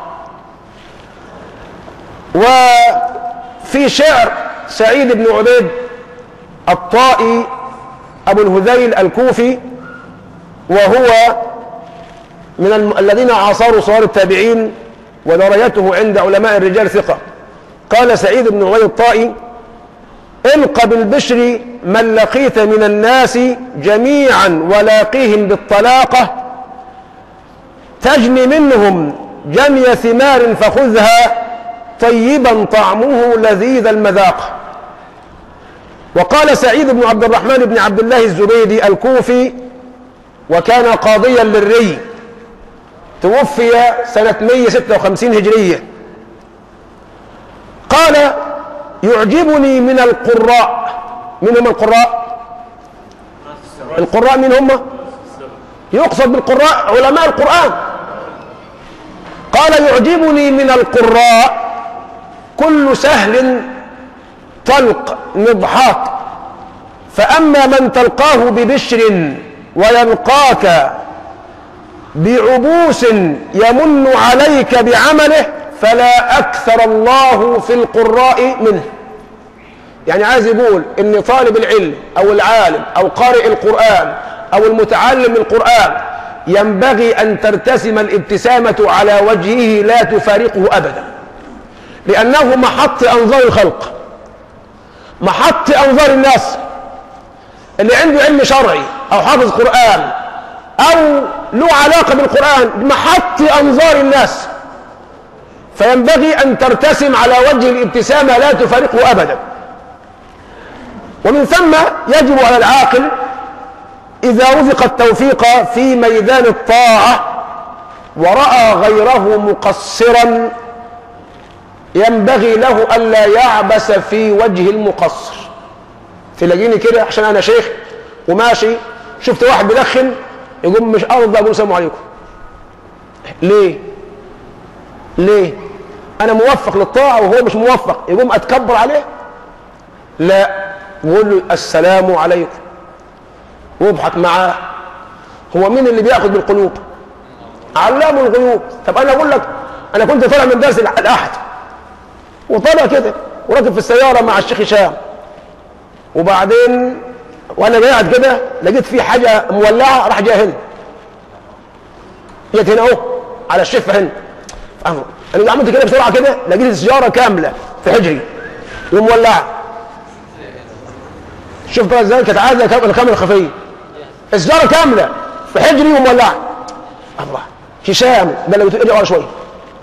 وفي شعر سعيد بن عبيد الطائي أبو الهذيل الكوفي وهو من الم... الذين عاصروا صغار التابعين ودرجته عند علماء الرجال ثقة قال سعيد بن عبيد الطائي الق بالبشر من لقيت من الناس جميعا ولاقيهم بالطلاقة تجني منهم جني ثمار فخذها طيبا طعمه لذيذ المذاق وقال سعيد بن عبد الرحمن بن عبد الله الزبيدي الكوفي وكان قاضيا للري توفي سنة 156 هجرية قال يعجبني من القراء من هم القراء القراء من هم يقصد بالقراء علماء القرآن قال يعجبني من القراء كل سهل طلق مضحاك فأما من تلقاه ببشر ويلقاك بعبوس يمن عليك بعمله فلا أكثر الله في القراء منه يعني عايز يقول ان طالب العلم او العالم او قارئ القرآن او المتعلم القرآن ينبغي ان ترتسم الابتسامة على وجهه لا تفارقه ابدا لانه محط انظار الخلق محط انظار الناس اللي عنده علم شرعي او حافظ قرآن او له علاقة بالقرآن محط انظار الناس فينبغي ان ترتسم على وجه الابتسامة لا تفارقه ابدا ومن ثم يجب على العاقل إذا رزق التوفيق في ميدان الطاعة ورأى غيره مقصرا ينبغي له ألا يعبس في وجه المقصر تلاقيني كده عشان انا شيخ وماشي شفت واحد بيدخن يقوم مش ارضى اقول السلام عليكم ليه ليه انا موفق للطاعه وهو مش موفق يقوم اتكبر عليه لا بقول له السلام عليكم واضحك معاه هو مين اللي بياخذ بالقلوب علام الغيوب طب انا اقول لك انا كنت طالع من درس الاحد وطالع كده وراكب في السياره مع الشيخ هشام وبعدين وانا قاعد كده لقيت في حاجه مولعه راح جاي هنا جت هنا اهو على الشفه هنا انا عملت كده بسرعه كده لقيت السياره كامله في حجري ومولعه شفت ازاي كانت عايزه الكاميرا الخفيه السياره كامله في حجري ومولعه الله هشام ده لو تقري ورا شويه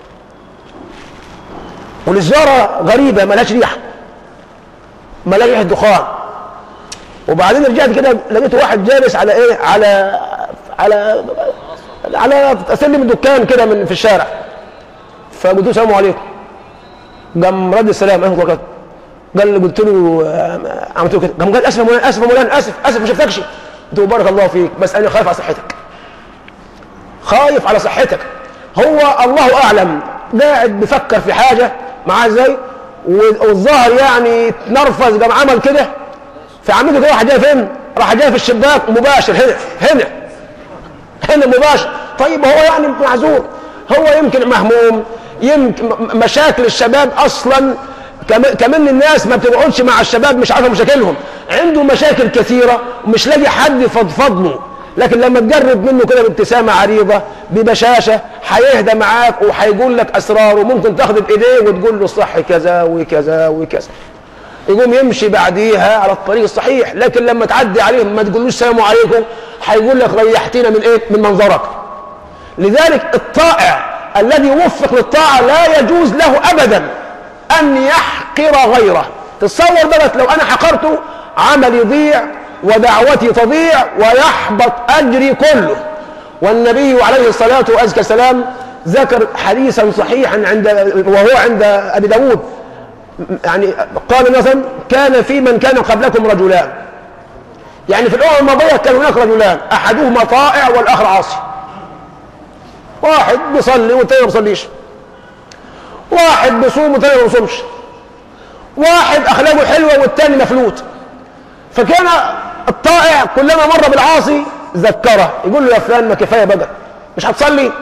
والسياره غريبه مالهاش ريحه مالهاش ريحه دخان وبعدين رجعت كده لقيت واحد جالس على ايه على على على سلم الدكان كده من في الشارع فقلت له السلام عليكم قام رد السلام اهلا وبركاته قال لي قلت له عملت له كده قام قال اسف يا مولانا اسف يا مولانا اسف اسف ما شفتكش قلت له بارك الله فيك بس انا خايف على صحتك خايف على صحتك هو الله اعلم قاعد بيفكر في حاجه معاه ازاي والظاهر يعني تنرفز قام عمل كده فعملته كده راح جاي فين؟ راح جاي في الشباك مباشر هنا هنا هنا مباشر طيب هو يعني معذور هو يمكن مهموم يمكن مشاكل الشباب اصلا كمان الناس ما بتقعدش مع الشباب مش عارفه مشاكلهم عنده مشاكل كثيره ومش لاقي حد يفضفض له لكن لما تجرب منه كده بابتسامه عريضه ببشاشه هيهدى معاك وهيقول لك اسراره ممكن تاخد بايديه وتقول له صح كذا وكذا وكذا يقوم يمشي بعديها على الطريق الصحيح لكن لما تعدي عليهم ما تقولوش السلام عليكم هيقول لك ريحتنا من ايه من منظرك لذلك الطائع الذي وفق للطاعه لا يجوز له ابدا ان يحقر غيره تصور بقى لو انا حقرته عملي يضيع ودعوتي تضيع ويحبط اجري كله والنبي عليه الصلاه والسلام ذكر حديثا صحيحا عند وهو عند ابي داود يعني قال مثلا كان في من كان قبلكم رجلان يعني في الامم الماضيه كان هناك رجلان احدهما طائع والاخر عاصي واحد بيصلي والتاني ما بيصليش واحد بيصوم والتاني ما بيصومش واحد اخلاقه حلوه والتاني مفلوت فكان الطائع كلما مر بالعاصي ذكره يقول له يا فلان ما كفايه بقى مش هتصلي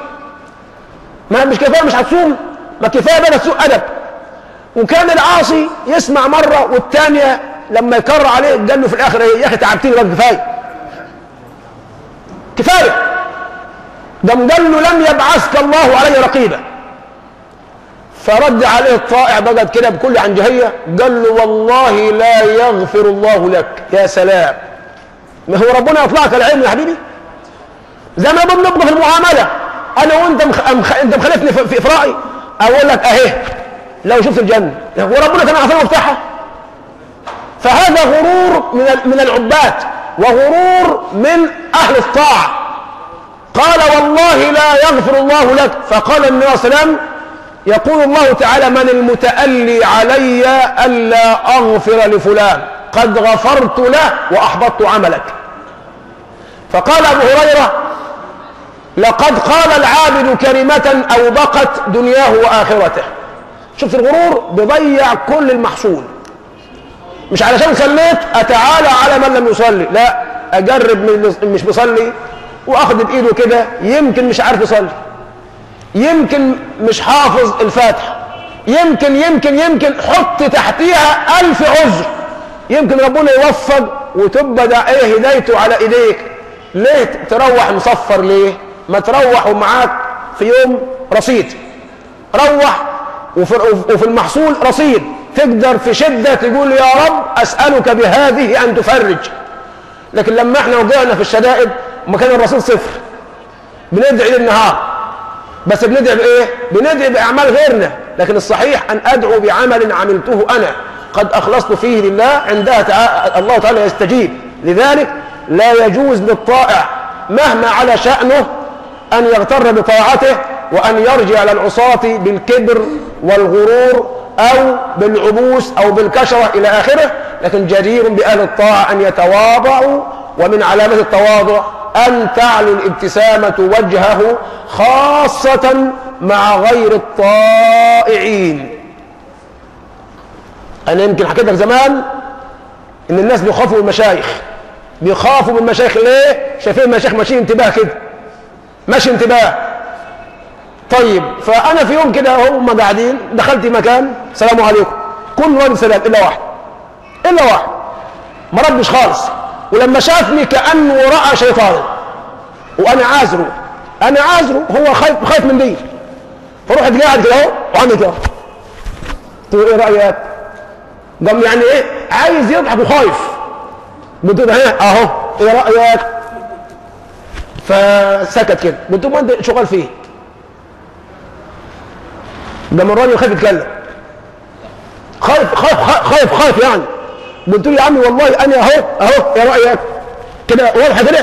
ما مش كفايه مش هتصوم ما كفايه بقى سوء ادب وكان العاصي يسمع مرة والثانية لما يكرر عليه قال له في الآخر يا أخي تعبتني بقى كفاية كفاية قام قال له لم يبعثك الله علي رقيبا فرد عليه الطائع بقى كده بكل عنجهية قال له والله لا يغفر الله لك يا سلام ما هو ربنا يطلعك العلم يا حبيبي زي ما بنبقى في المعاملة أنا وأنت مخ... مخ... أنت مخالفني في, في رأيي أقول لك أهي لو شفت الجنة وربنا كان عارفين مفتاحها فهذا غرور من من العباد وغرور من أهل الطاعة قال والله لا يغفر الله لك فقال النبي صلى الله عليه وسلم يقول الله تعالى من المتألي علي ألا أغفر لفلان قد غفرت له وأحبطت عملك فقال أبو هريرة لقد قال العابد كلمة أوبقت دنياه وآخرته شفت الغرور بيضيع كل المحصول مش علشان صليت اتعالى على من لم يصلي لا اجرب من مش بيصلي واخد بايده كده يمكن مش عارف يصلي يمكن مش حافظ الفاتحه يمكن يمكن يمكن حط تحتيها ألف عذر يمكن ربنا يوفق وتبقى ده ايه هدايته على ايديك ليه تروح مصفر ليه ما تروح ومعاك في يوم رصيد روح وفي المحصول رصيد تقدر في شدة تقول يا رب أسألك بهذه أن تفرج لكن لما احنا وقعنا في الشدائد ما كان الرصيد صفر بندعي للنهار بس بندعي بإيه؟ بندعي بأعمال غيرنا لكن الصحيح أن أدعو بعمل عملته أنا قد أخلصت فيه لله عندها تعالى الله تعالى يستجيب لذلك لا يجوز للطائع مهما على شأنه أن يغتر بطاعته وأن يرجع على العصاة بالكبر والغرور أو بالعبوس أو بالكشرة إلى آخره لكن جدير بأهل الطاعة أن يتواضعوا ومن علامات التواضع أن تعلو الابتسامة وجهه خاصة مع غير الطائعين أنا يمكن حكيت لك زمان إن الناس بيخافوا من المشايخ بيخافوا من المشايخ ليه؟ شايفين المشايخ ماشيين انتباه كده ماشي انتباه طيب فأنا في يوم كده هم قاعدين دخلت مكان السلام عليكم كل رد سلام إلا واحد إلا واحد ما ردش خالص ولما شافني كأنه رأى شيطانا وأنا عازره أنا عازره هو خايف خايف من دي فرحت قاعد كده اهو وعامل كده قلت له ايه رايك؟ قام يعني ايه عايز يضحك وخايف قلت له هنا اهو ايه رايك؟ فسكت كده قلت له ما انت شغال فيه قام الراجل خايف يتكلم خايف خايف خايف خايف يعني قلت له يا عمي والله انا اهو اهو ايه رايك؟ كده واضحه كده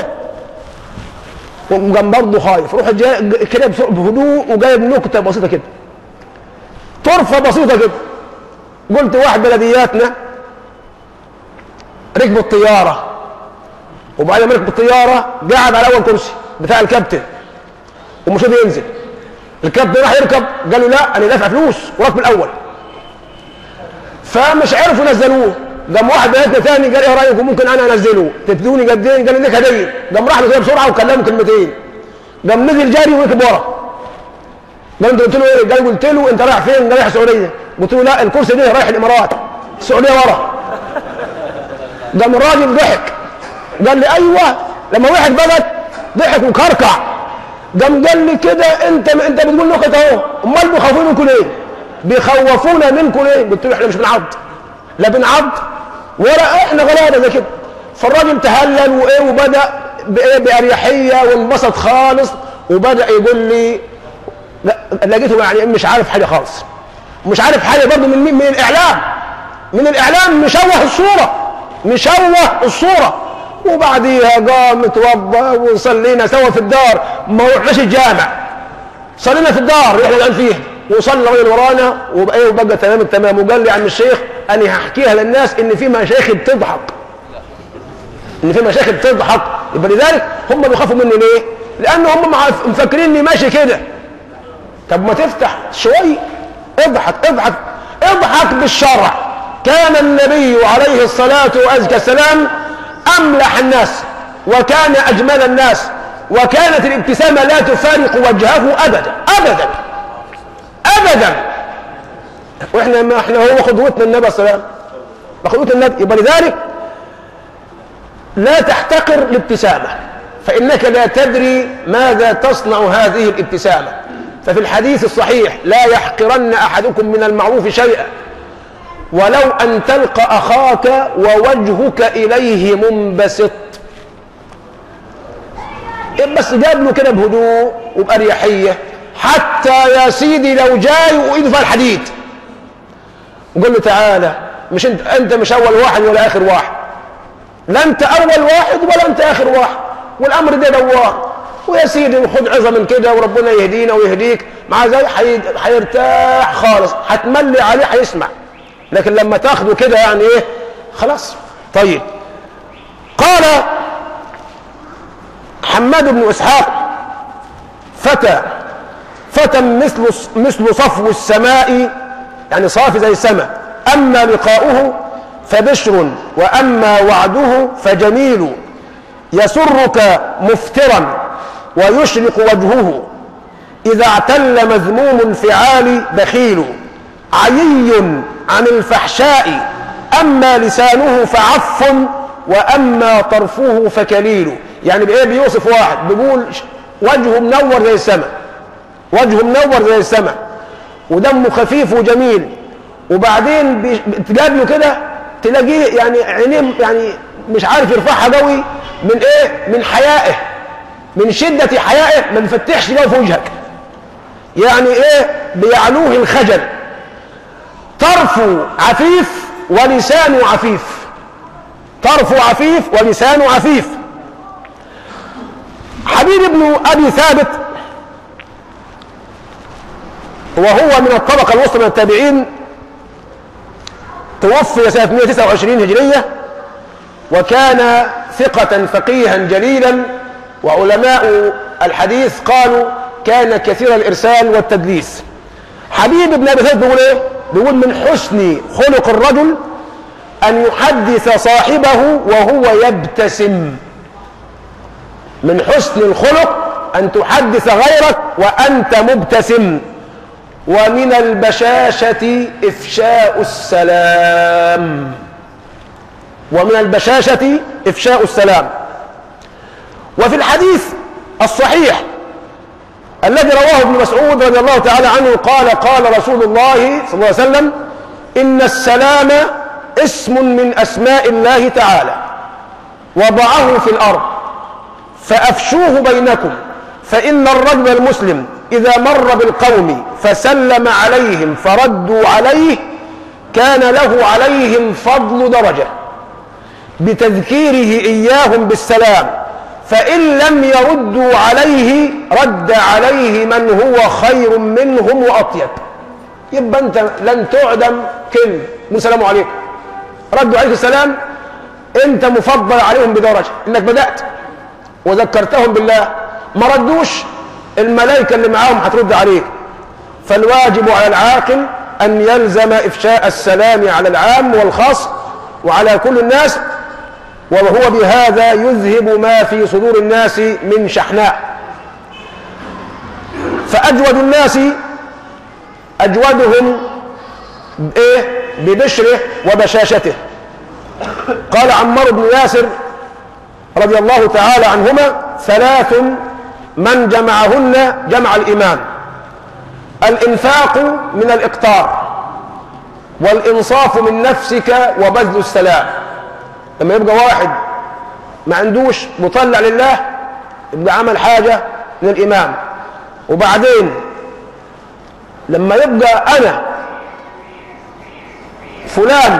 وقام برضه خايف روح جاي كده بهدوء وجايب نكته بسيطه كده طرفه بسيطه كده قلت واحد بلدياتنا ركب الطياره وبعد ما ركب الطياره قعد على اول كرسي بتاع الكابتن ومش راضي ينزل الكابتن راح يركب قال له لا انا دافع فلوس وراكب الاول فمش عرفوا ينزلوه قام واحد بناتنا تاني قال ايه رايكم ممكن انا انزله تدوني قدين قال لي لك هديه قام راح له كده بسرعه وكلمه كلمتين قام نزل جاري وركب ورا قال انت قلت له ايه قال قلت له انت رايح فين قال رايح السعوديه قلت له لا الكرسي ده رايح الامارات السعوديه ورا قام الراجل ضحك قال لي ايوه لما واحد بلد ضحك وكركع قام قال لي كده انت انت بتقول نكت اهو امال بيخافون منكم ليه؟ بيخوفونا منكم ليه؟ قلت له احنا مش بنعض لا بنعض ولا احنا غلابه زي كده فالراجل تهلل وايه وبدا بايه باريحيه وانبسط خالص وبدا يقول لي لا لقيته يعني مش عارف حاجه خالص مش عارف حاجه برضه من من الاعلام من الاعلام مشوه الصوره مشوه الصوره وبعديها قام توضى وصلينا سوا في الدار ما رحناش الجامع صلينا في الدار اللي احنا الان فيها وصلى الراجل ورانا وبقى وبقى تمام التمام وقال لي يا عم الشيخ انا هحكيها للناس ان في مشايخ بتضحك ان في مشايخ بتضحك يبقى لذلك هم بيخافوا مني ليه؟ لان هم مفكرين اني ماشي كده طب ما تفتح شوي اضحك اضحك اضحك بالشرع كان النبي عليه الصلاة وأزكى السلام أملح الناس وكان أجمل الناس وكانت الابتسامة لا تفارق وجهه أبدا أبدا أبدا وإحنا ما إحنا هو قدوتنا النبي صلى الله عليه وسلم قدوة النبي يبقى لذلك لا تحتقر الابتسامة فإنك لا تدري ماذا تصنع هذه الابتسامة ففي الحديث الصحيح لا يحقرن أحدكم من المعروف شيئا ولو أن تلقى أخاك ووجهك إليه منبسط بس جاب له كده بهدوء وبأريحية حتى يا سيدي لو جاي وإيده في الحديد وقال له تعالى مش انت انت مش اول واحد ولا اخر واحد لا انت اول واحد ولا انت اخر واحد والامر ده دوار ويا سيدي خد عظه من كده وربنا يهدينا ويهديك مع ذلك هيرتاح خالص هتملي عليه هيسمع لكن لما تاخده كده يعني ايه خلاص طيب قال حماد بن اسحاق فتى فتى مثل مثل صفو السماء يعني صافي زي السماء اما لقاؤه فبشر واما وعده فجميل يسرك مفترا ويشرق وجهه اذا اعتل مذموم الفعال بخيل عيي عن الفحشاء اما لسانه فعف واما طرفه فكليل يعني بايه بيوصف واحد بيقول وجهه منور زي السماء وجهه منور زي السماء ودمه خفيف وجميل وبعدين تقابله كده تلاقيه يعني عينيه يعني مش عارف يرفعها قوي من ايه من حيائه من شدة حيائه ما بيفتحش جو في وجهك يعني ايه بيعلوه الخجل طرفه عفيف ولسانه عفيف طرفه عفيف ولسانه عفيف حبيب بن ابي ثابت وهو من الطبقه الوسطى من التابعين توفي سنة 129 هجرية وكان ثقة فقيها جليلا وعلماء الحديث قالوا كان كثير الإرسال والتدليس حبيب بن أبي ثابت بيقول إيه؟ بيقول من حسن خلق الرجل أن يحدث صاحبه وهو يبتسم من حسن الخلق أن تحدث غيرك وأنت مبتسم ومن البشاشة إفشاء السلام ومن البشاشة إفشاء السلام وفي الحديث الصحيح الذي رواه ابن مسعود رضي الله تعالى عنه قال قال رسول الله صلى الله عليه وسلم إن السلام اسم من أسماء الله تعالى وضعه في الأرض فأفشوه بينكم فإن الرجل المسلم إذا مر بالقوم فسلم عليهم فردوا عليه كان له عليهم فضل درجة بتذكيره إياهم بالسلام فإن لم يردوا عليه رد عليه من هو خير منهم وأطيب يبقى أنت لن تعدم كلمة من سلام عليكم ردوا عليك السلام أنت مفضل عليهم بدرجة إنك بدأت وذكرتهم بالله ما ردوش الملائكة اللي معاهم هترد عليك فالواجب على العاقل أن يلزم إفشاء السلام على العام والخاص وعلى كل الناس وهو بهذا يذهب ما في صدور الناس من شحناء فأجود الناس أجودهم بإيه؟ ببشره وبشاشته قال عمار بن ياسر رضي الله تعالى عنهما ثلاث من جمعهن جمع الإمام الإنفاق من الإقتار والإنصاف من نفسك وبذل السلام لما يبقى واحد ما عندوش مطلع لله يبقى عمل حاجة من الإمام وبعدين لما يبقى أنا فلان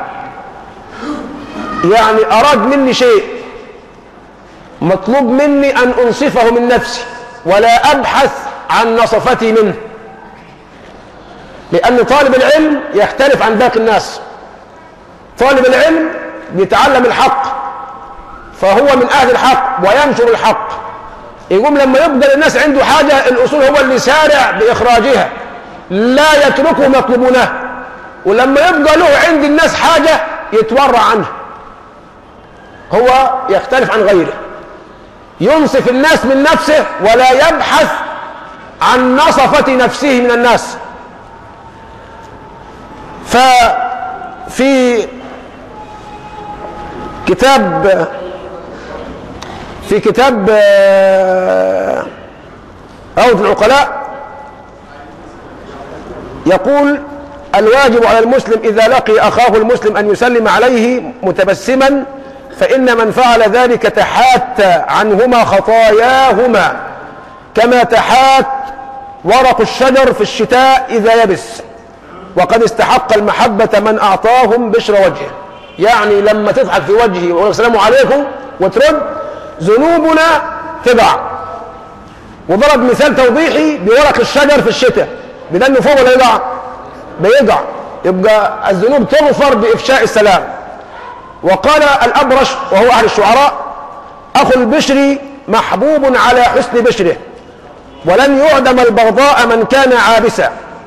يعني أراد مني شيء مطلوب مني أن أنصفه من نفسي ولا أبحث عن نصفتي منه لأن طالب العلم يختلف عن باقي الناس طالب العلم بيتعلم الحق فهو من أهل الحق وينشر الحق يقوم لما يبقى الناس عنده حاجة الأصول هو اللي سارع بإخراجها لا يتركه مطلوبونه ولما يبقى له عند الناس حاجة يتورع عنها هو يختلف عن غيره ينصف الناس من نفسه ولا يبحث عن نصفة نفسه من الناس ففي كتاب في كتاب روض العقلاء يقول الواجب على المسلم إذا لقي أخاه المسلم أن يسلم عليه متبسما فإن من فعل ذلك تحات عنهما خطاياهما كما تحات ورق الشجر في الشتاء إذا يبس وقد استحق المحبة من أعطاهم بشر وجهه يعني لما تضحك في وجهي ويقول السلام عليكم وترد ذنوبنا تضع وضرب مثال توضيحي بورق الشجر في الشتاء بدنه فوق ولا يقع بيقع يبقى الذنوب تغفر بإفشاء السلام وقال الأبرش وهو أهل الشعراء أخو البشر محبوب على حسن بشره ولن يعدم البغضاء من كان عابسا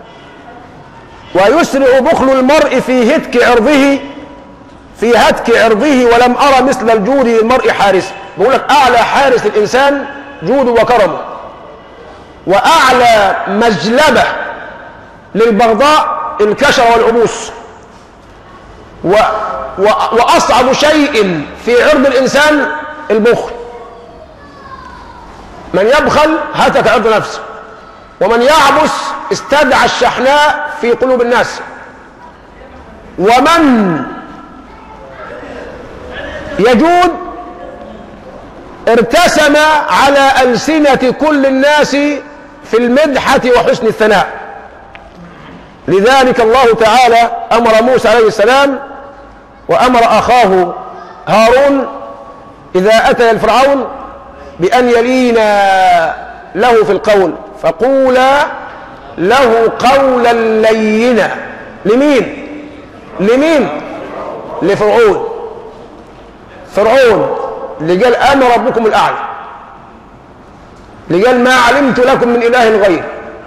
ويسرع بخل المرء في هتك عرضه في هتك عرضه ولم أرى مثل الجود للمرء حارس بقول لك أعلى حارس الإنسان جوده وكرمه وأعلى مجلبة للبغضاء الكشر والعبوس و و وأصعب شيء في عرض الإنسان البخل من يبخل هتك عرض نفسه ومن يعبس استدعى الشحناء في قلوب الناس ومن يجود ارتسم على ألسنة كل الناس في المدحة وحسن الثناء لذلك الله تعالى أمر موسى عليه السلام وأمر أخاه هارون إذا أتى الفرعون بأن يلينا له في القول فقولا له قولا لينا لمين لمين لفرعون فرعون اللي قال انا ربكم الاعلى اللي قال ما علمت لكم من اله غير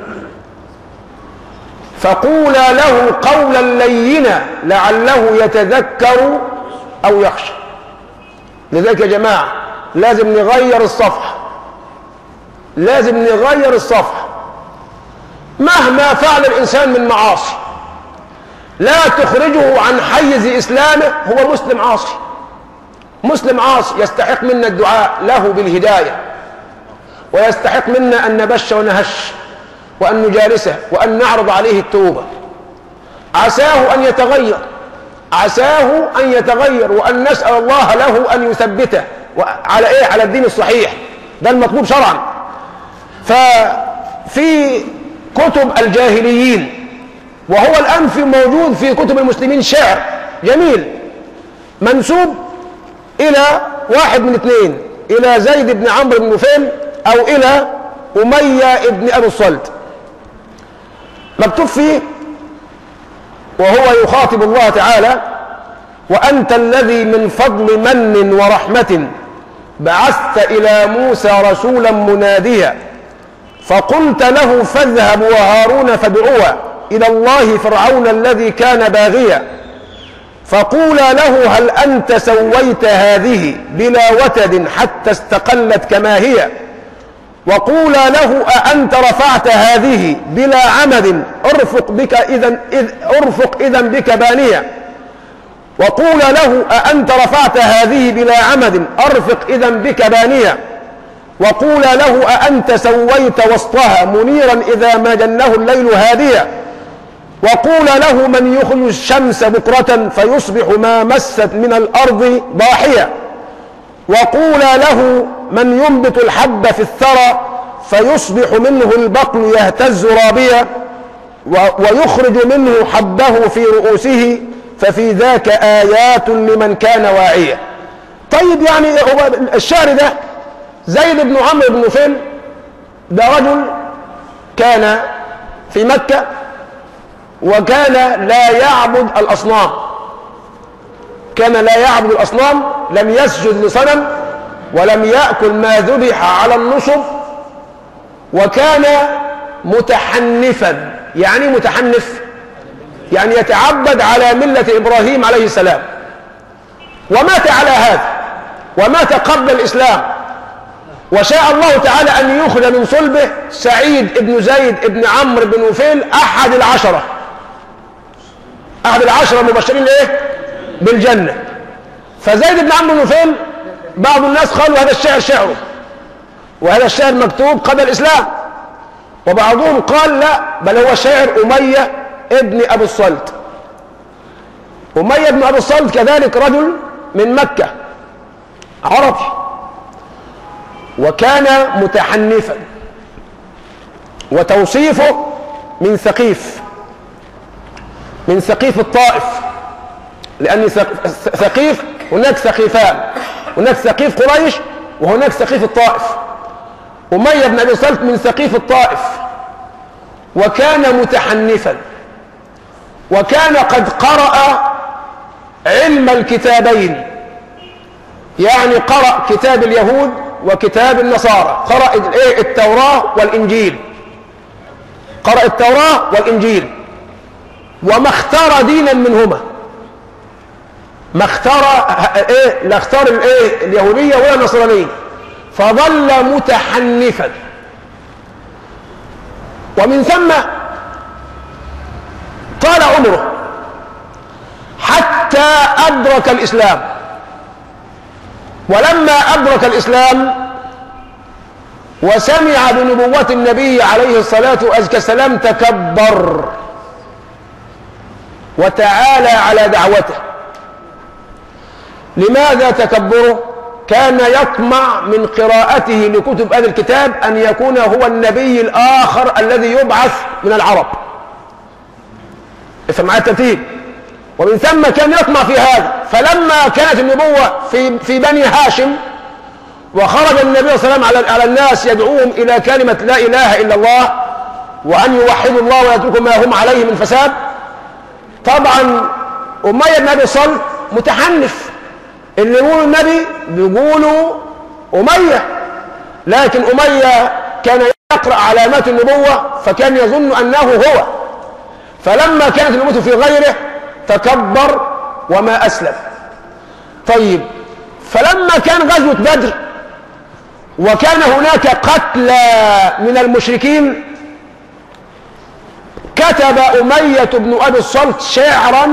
فقولا له قولا لينا لعله يتذكر او يخشى لذلك يا جماعه لازم نغير الصفحه لازم نغير الصفحه مهما فعل الانسان من معاصي لا تخرجه عن حيز اسلامه هو مسلم عاصي مسلم عاصي يستحق منا الدعاء له بالهدايه ويستحق منا ان نبش ونهش وان نجالسه وان نعرض عليه التوبه عساه ان يتغير عساه ان يتغير وان نسال الله له ان يثبته على ايه على الدين الصحيح ده المطلوب شرعا ففي كتب الجاهليين وهو الآن في موجود في كتب المسلمين شعر جميل منسوب إلى واحد من اثنين إلى زيد بن عمرو بن نفيل أو إلى أمية بن أبي الصلت مكتوب فيه وهو يخاطب الله تعالى وأنت الذي من فضل من ورحمة بعثت إلى موسى رسولا مناديا فقلت له فاذهب وهارون فادعوا إلى الله فرعون الذي كان باغيا فقولا له هل أنت سويت هذه بلا وتد حتى استقلت كما هي وقولا له أأنت رفعت هذه بلا عمد ارفق بك إذا إذ ارفق إذا بك بانيا وقولا له أأنت رفعت هذه بلا عمد ارفق إذا بك بانيا وقولا له أأنت سويت وسطها منيرا إذا ما جنه الليل هاديا وقولا له من يخرج الشمس بكرة فيصبح ما مست من الأرض ضاحية وقولا له من ينبت الحب في الثرى فيصبح منه البقل يهتز رابيا ويخرج منه حبه في رؤوسه ففي ذاك آيات لمن كان واعيا طيب يعني هو الشعر ده زيد بن عمرو بن نفيل ده رجل كان في مكة وكان لا يعبد الأصنام كان لا يعبد الأصنام لم يسجد لصنم ولم يأكل ما ذبح على النصب وكان متحنفا يعني متحنف يعني يتعبد على ملة إبراهيم عليه السلام ومات على هذا ومات قبل الإسلام وشاء الله تعالى أن يخرج من صلبه سعيد بن زيد بن عمرو بن نفيل أحد العشرة أحد العشرة المبشرين إيه؟ بالجنة فزيد بن عمرو بن نفيل بعض الناس قالوا هذا الشعر شعره وهذا الشعر مكتوب قبل الإسلام وبعضهم قال لا بل هو شعر أمية ابن أبي الصلت أمية بن أبي الصلت كذلك رجل من مكة عربي وكان متحنفا وتوصيفه من ثقيف من ثقيف الطائف لأن ثقيف هناك ثقيفان هناك ثقيف قريش وهناك ثقيف الطائف أمية بن أبي صلت من ثقيف الطائف وكان متحنفا وكان قد قرأ علم الكتابين يعني قرأ كتاب اليهود وكتاب النصارى قرأ التوراة والإنجيل قرأ التوراة والإنجيل وما اختار دينا منهما ما اختار ايه لا اختار الايه اليهوديه ولا النصرانيه فظل متحنفا ومن ثم طال عمره حتى ادرك الاسلام ولما ادرك الاسلام وسمع بنبوة النبي عليه الصلاة والسلام تكبر وتعالى على دعوته لماذا تكبره كان يطمع من قراءته لكتب أهل الكتاب أن يكون هو النبي الآخر الذي يبعث من العرب افهم معايا الترتيب ومن ثم كان يطمع في هذا فلما كانت النبوة في في بني هاشم وخرج النبي صلى الله عليه وسلم على الناس يدعوهم إلى كلمة لا إله إلا الله وأن يوحدوا الله ويتركوا ما هم عليه من فساد طبعا أمية بن أبي صلت متحنف اللي يقولوا النبي بيقولوا أمية لكن أمية كان يقرأ علامات النبوة فكان يظن أنه هو فلما كانت النبوة في غيره تكبر وما أسلم طيب فلما كان غزوة بدر وكان هناك قتلى من المشركين كتب أمية بن أبي الصلت شعرا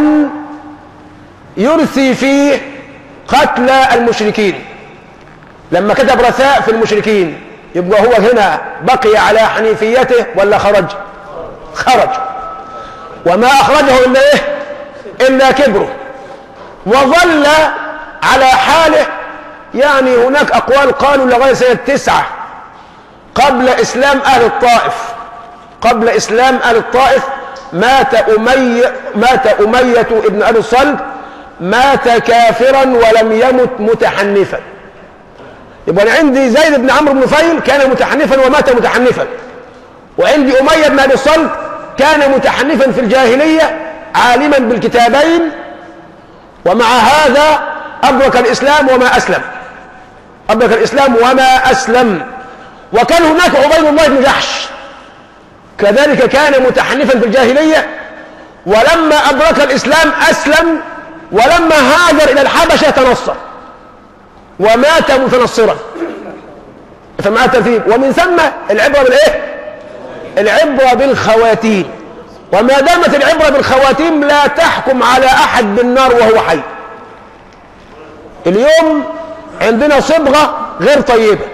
يرثي فيه قتلى المشركين لما كتب رثاء في المشركين يبقى هو هنا بقي على حنيفيته ولا خرج خرج وما أخرجه إلا إيه إلا كبره وظل على حاله يعني هناك أقوال قالوا لغاية سنة تسعة قبل إسلام أهل الطائف قبل إسلام أهل الطائف مات أمي مات أمية ابن أبي الصلب مات كافرا ولم يمت متحنفا يبقى أنا عندي زيد بن عمرو بن نفيل كان متحنفا ومات متحنفا وعندي أمية بن أبي الصلب كان متحنفا في الجاهلية عالما بالكتابين ومع هذا أدرك الإسلام وما أسلم أدرك الإسلام وما أسلم وكان هناك عبيد الله بن جحش كذلك كان متحنفا في الجاهلية ولما أدرك الإسلام أسلم ولما هاجر إلى الحبشة تنصر ومات متنصرا فمع الترتيب ومن ثم العبرة بالإيه؟ العبرة بالخواتيم وما دامت العبرة بالخواتيم لا تحكم على أحد بالنار وهو حي اليوم عندنا صبغة غير طيبة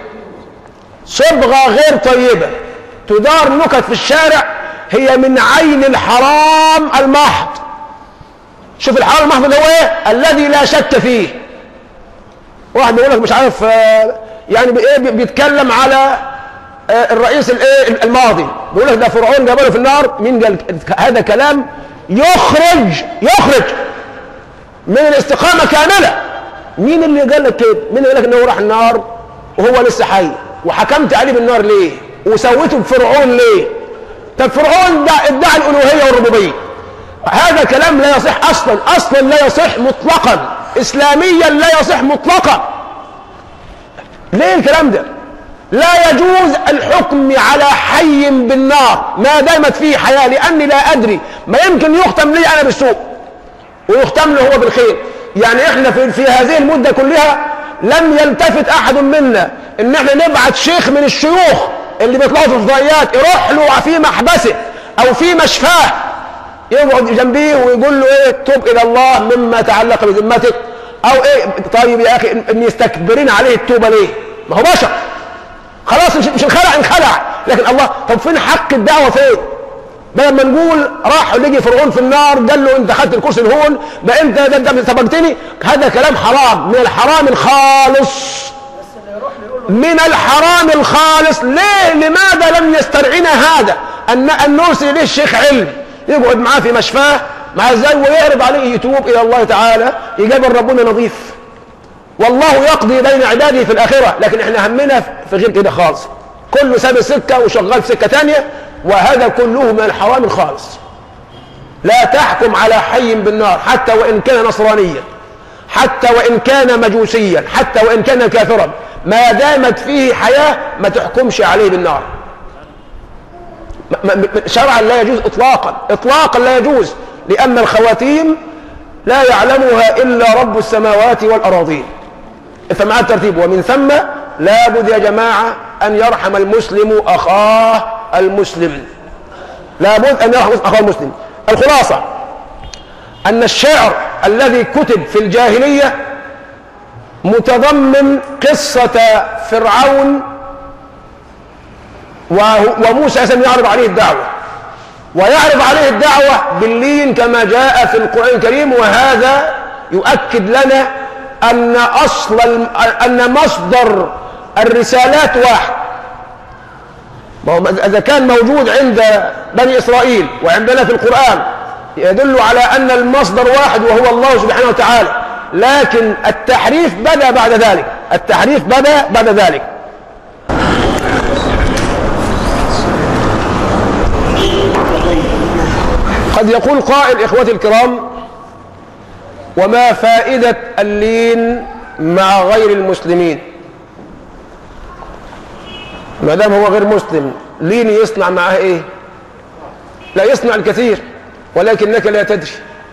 صبغة غير طيبة تدار نكت في الشارع هي من عين الحرام المحض شوف الحرام المحض اللي هو ايه الذي لا شك فيه واحد بيقول لك مش عارف آه، يعني بايه بي- بيتكلم على آه، الرئيس الايه الماضي بيقول لك ده فرعون جبله في النار مين قال هذا كلام يخرج يخرج من الاستقامه كامله مين اللي قال لك كده مين اللي قال لك انه راح النار وهو لسه حي وحكمت عليه بالنار ليه وسويته بفرعون ليه طب فرعون ده ادعى الالوهيه والربوبيه هذا كلام لا يصح اصلا اصلا لا يصح مطلقا اسلاميا لا يصح مطلقا ليه الكلام ده لا يجوز الحكم على حي بالنار ما دامت فيه حياه لاني لا ادري ما يمكن يختم لي انا بالسوء ويختم له هو بالخير يعني احنا في, في هذه المده كلها لم يلتفت احد منا ان احنا نبعت شيخ من الشيوخ اللي بيطلعوا في الفضائيات يروح له في محبسه او في مشفاه يقعد جنبيه ويقول له ايه توب الى الله مما تعلق بذمتك او ايه طيب يا اخي ان يستكبرين عليه التوبه ليه؟ ما هو بشر خلاص مش مش انخلع انخلع لكن الله طب فين حق الدعوه فين؟ بدل ما نقول راح لقي فرعون في النار قال له انت خدت الكرسي الهون بقى انت ده انت سبقتني هذا كلام حرام من الحرام الخالص من الحرام الخالص ليه لماذا لم يسترعنا هذا ان ان نرسل اليه الشيخ علم يقعد معاه في مشفاه مع ازاي ويعرض عليه يتوب الى الله تعالى يقابل ربنا نظيف والله يقضي بين عباده في الاخره لكن احنا همنا في غير كده خالص كله ساب السكه وشغال في سكه ثانيه وهذا كله من الحرام الخالص لا تحكم على حي بالنار حتى وان كان نصرانيا حتى وان كان مجوسيا حتى وان كان كافرا ما دامت فيه حياه ما تحكمش عليه بالنار م- م- شرعا لا يجوز اطلاقا اطلاقا لا يجوز لان الخواتيم لا يعلمها الا رب السماوات والاراضين فمع الترتيب ومن ثم لابد يا جماعه ان يرحم المسلم اخاه المسلم لابد ان يرحم اخاه المسلم الخلاصه ان الشعر الذي كتب في الجاهليه متضمن قصه فرعون وهو- وموسى أسلم يعرض عليه الدعوة ويعرض عليه الدعوة باللين كما جاء في القرآن الكريم وهذا يؤكد لنا أن أصل الم- أن مصدر الرسالات واحد ما هو إذا كان موجود عند بني إسرائيل وعندنا في القرآن يدل على أن المصدر واحد وهو الله سبحانه وتعالى لكن التحريف بدأ بعد ذلك التحريف بدأ بعد ذلك قد يقول قائل إخوتي الكرام وما فائدة اللين مع غير المسلمين ما دام هو غير مسلم لين يصنع معاه ايه لا يصنع الكثير ولكنك لا تدري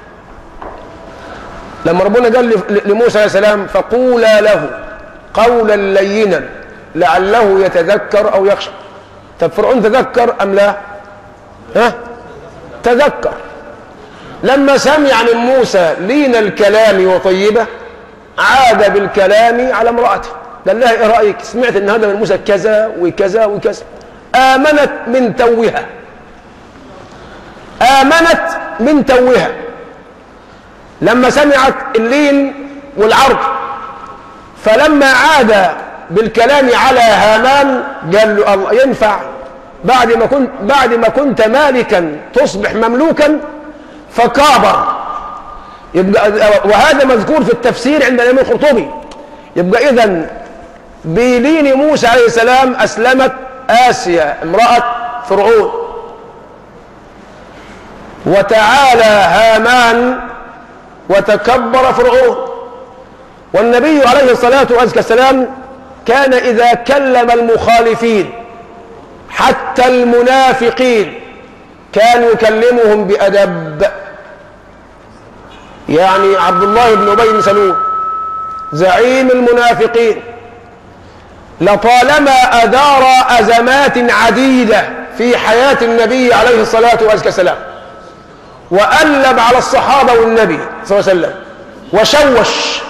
لما ربنا قال لموسى عليه السلام فقولا له قولا لينا لعله يتذكر او يخشى طب فرعون تذكر ام لا ها تذكر لما سمع من موسى لين الكلام وطيبه عاد بالكلام على امراته قال لها ايه رايك سمعت ان هذا من موسى كذا وكذا وكذا امنت من توها امنت من توها لما سمعت اللين والعرض فلما عاد بالكلام على هامان قال له الله ينفع بعد ما كنت بعد ما كنت مالكا تصبح مملوكا فكابر يبقى وهذا مذكور في التفسير عند الامام القرطبي يبقى اذا بلين موسى عليه السلام اسلمت اسيا امراه فرعون وتعالى هامان وتكبر فرعون والنبي عليه الصلاه والسلام كان اذا كلم المخالفين حتى المنافقين كان يكلمهم بادب يعني عبد الله بن ابي بن سلول زعيم المنافقين لطالما ادار ازمات عديده في حياه النبي عليه الصلاه والسلام وألب على الصحابة والنبي صلى الله عليه وسلم وشوش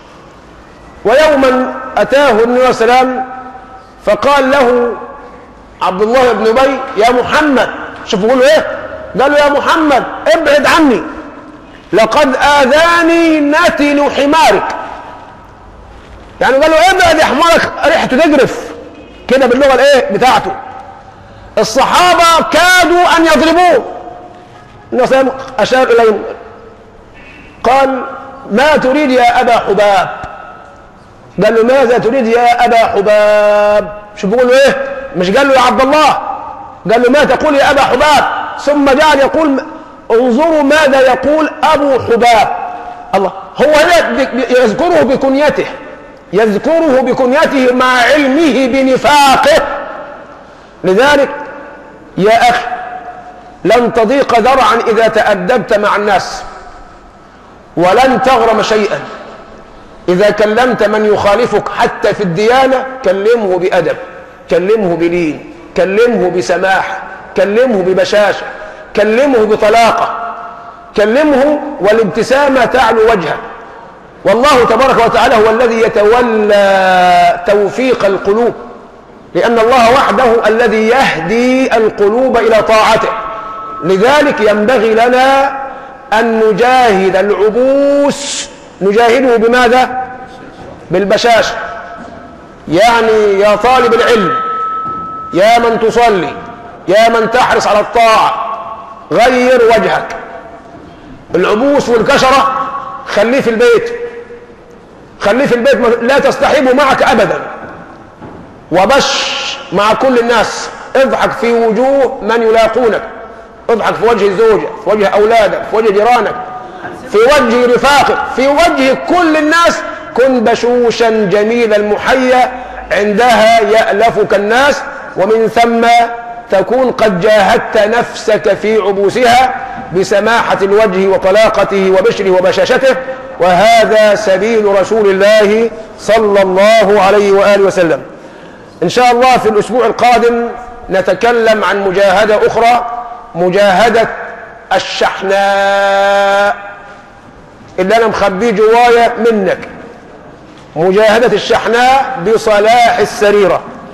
ويوما أتاه النبي صلى الله عليه وسلم فقال له عبد الله بن أبي يا محمد شوفوا يقولوا إيه قالوا يا محمد ابعد عني لقد آذاني نتن حمارك يعني قالوا ابعد يا حمارك ريحته تجرف كده باللغة الايه بتاعته الصحابة كادوا أن يضربوه النبي صلى الله عليه وسلم أشار إليهم قال ما تريد يا أبا حباب قال له ماذا تريد يا أبا حباب شو بيقول له إيه مش قال له يا عبد الله قال له ما تقول يا أبا حباب ثم جعل يقول انظروا ماذا يقول أبو حباب الله هو يذكره بكنيته يذكره بكنيته مع علمه بنفاقه لذلك يا أخي لن تضيق ذرعا إذا تأدبت مع الناس ولن تغرم شيئا إذا كلمت من يخالفك حتى في الديانة كلمه بأدب كلمه بلين كلمه بسماح كلمه ببشاشة كلمه بطلاقة كلمه والابتسامة تعلو وجهه والله تبارك وتعالى هو الذي يتولى توفيق القلوب لأن الله وحده الذي يهدي القلوب إلى طاعته لذلك ينبغي لنا أن نجاهد العبوس نجاهده بماذا؟ بالبشاشة يعني يا طالب العلم يا من تصلي يا من تحرص على الطاعة غير وجهك العبوس والكشرة خليه في البيت خليه في البيت لا تصطحبه معك أبدا وبش مع كل الناس اضحك في وجوه من يلاقونك اضحك في وجه الزوجة في وجه أولادك في وجه جيرانك في وجه رفاقك في وجه كل الناس كن بشوشا جميل المحيا عندها يألفك الناس ومن ثم تكون قد جاهدت نفسك في عبوسها بسماحة الوجه وطلاقته وبشره وبشاشته وهذا سبيل رسول الله صلى الله عليه وآله وسلم إن شاء الله في الأسبوع القادم نتكلم عن مجاهدة أخرى مجاهدة الشحناء اللي أنا مخبيه جوايا منك مجاهدة الشحناء بصلاح السريرة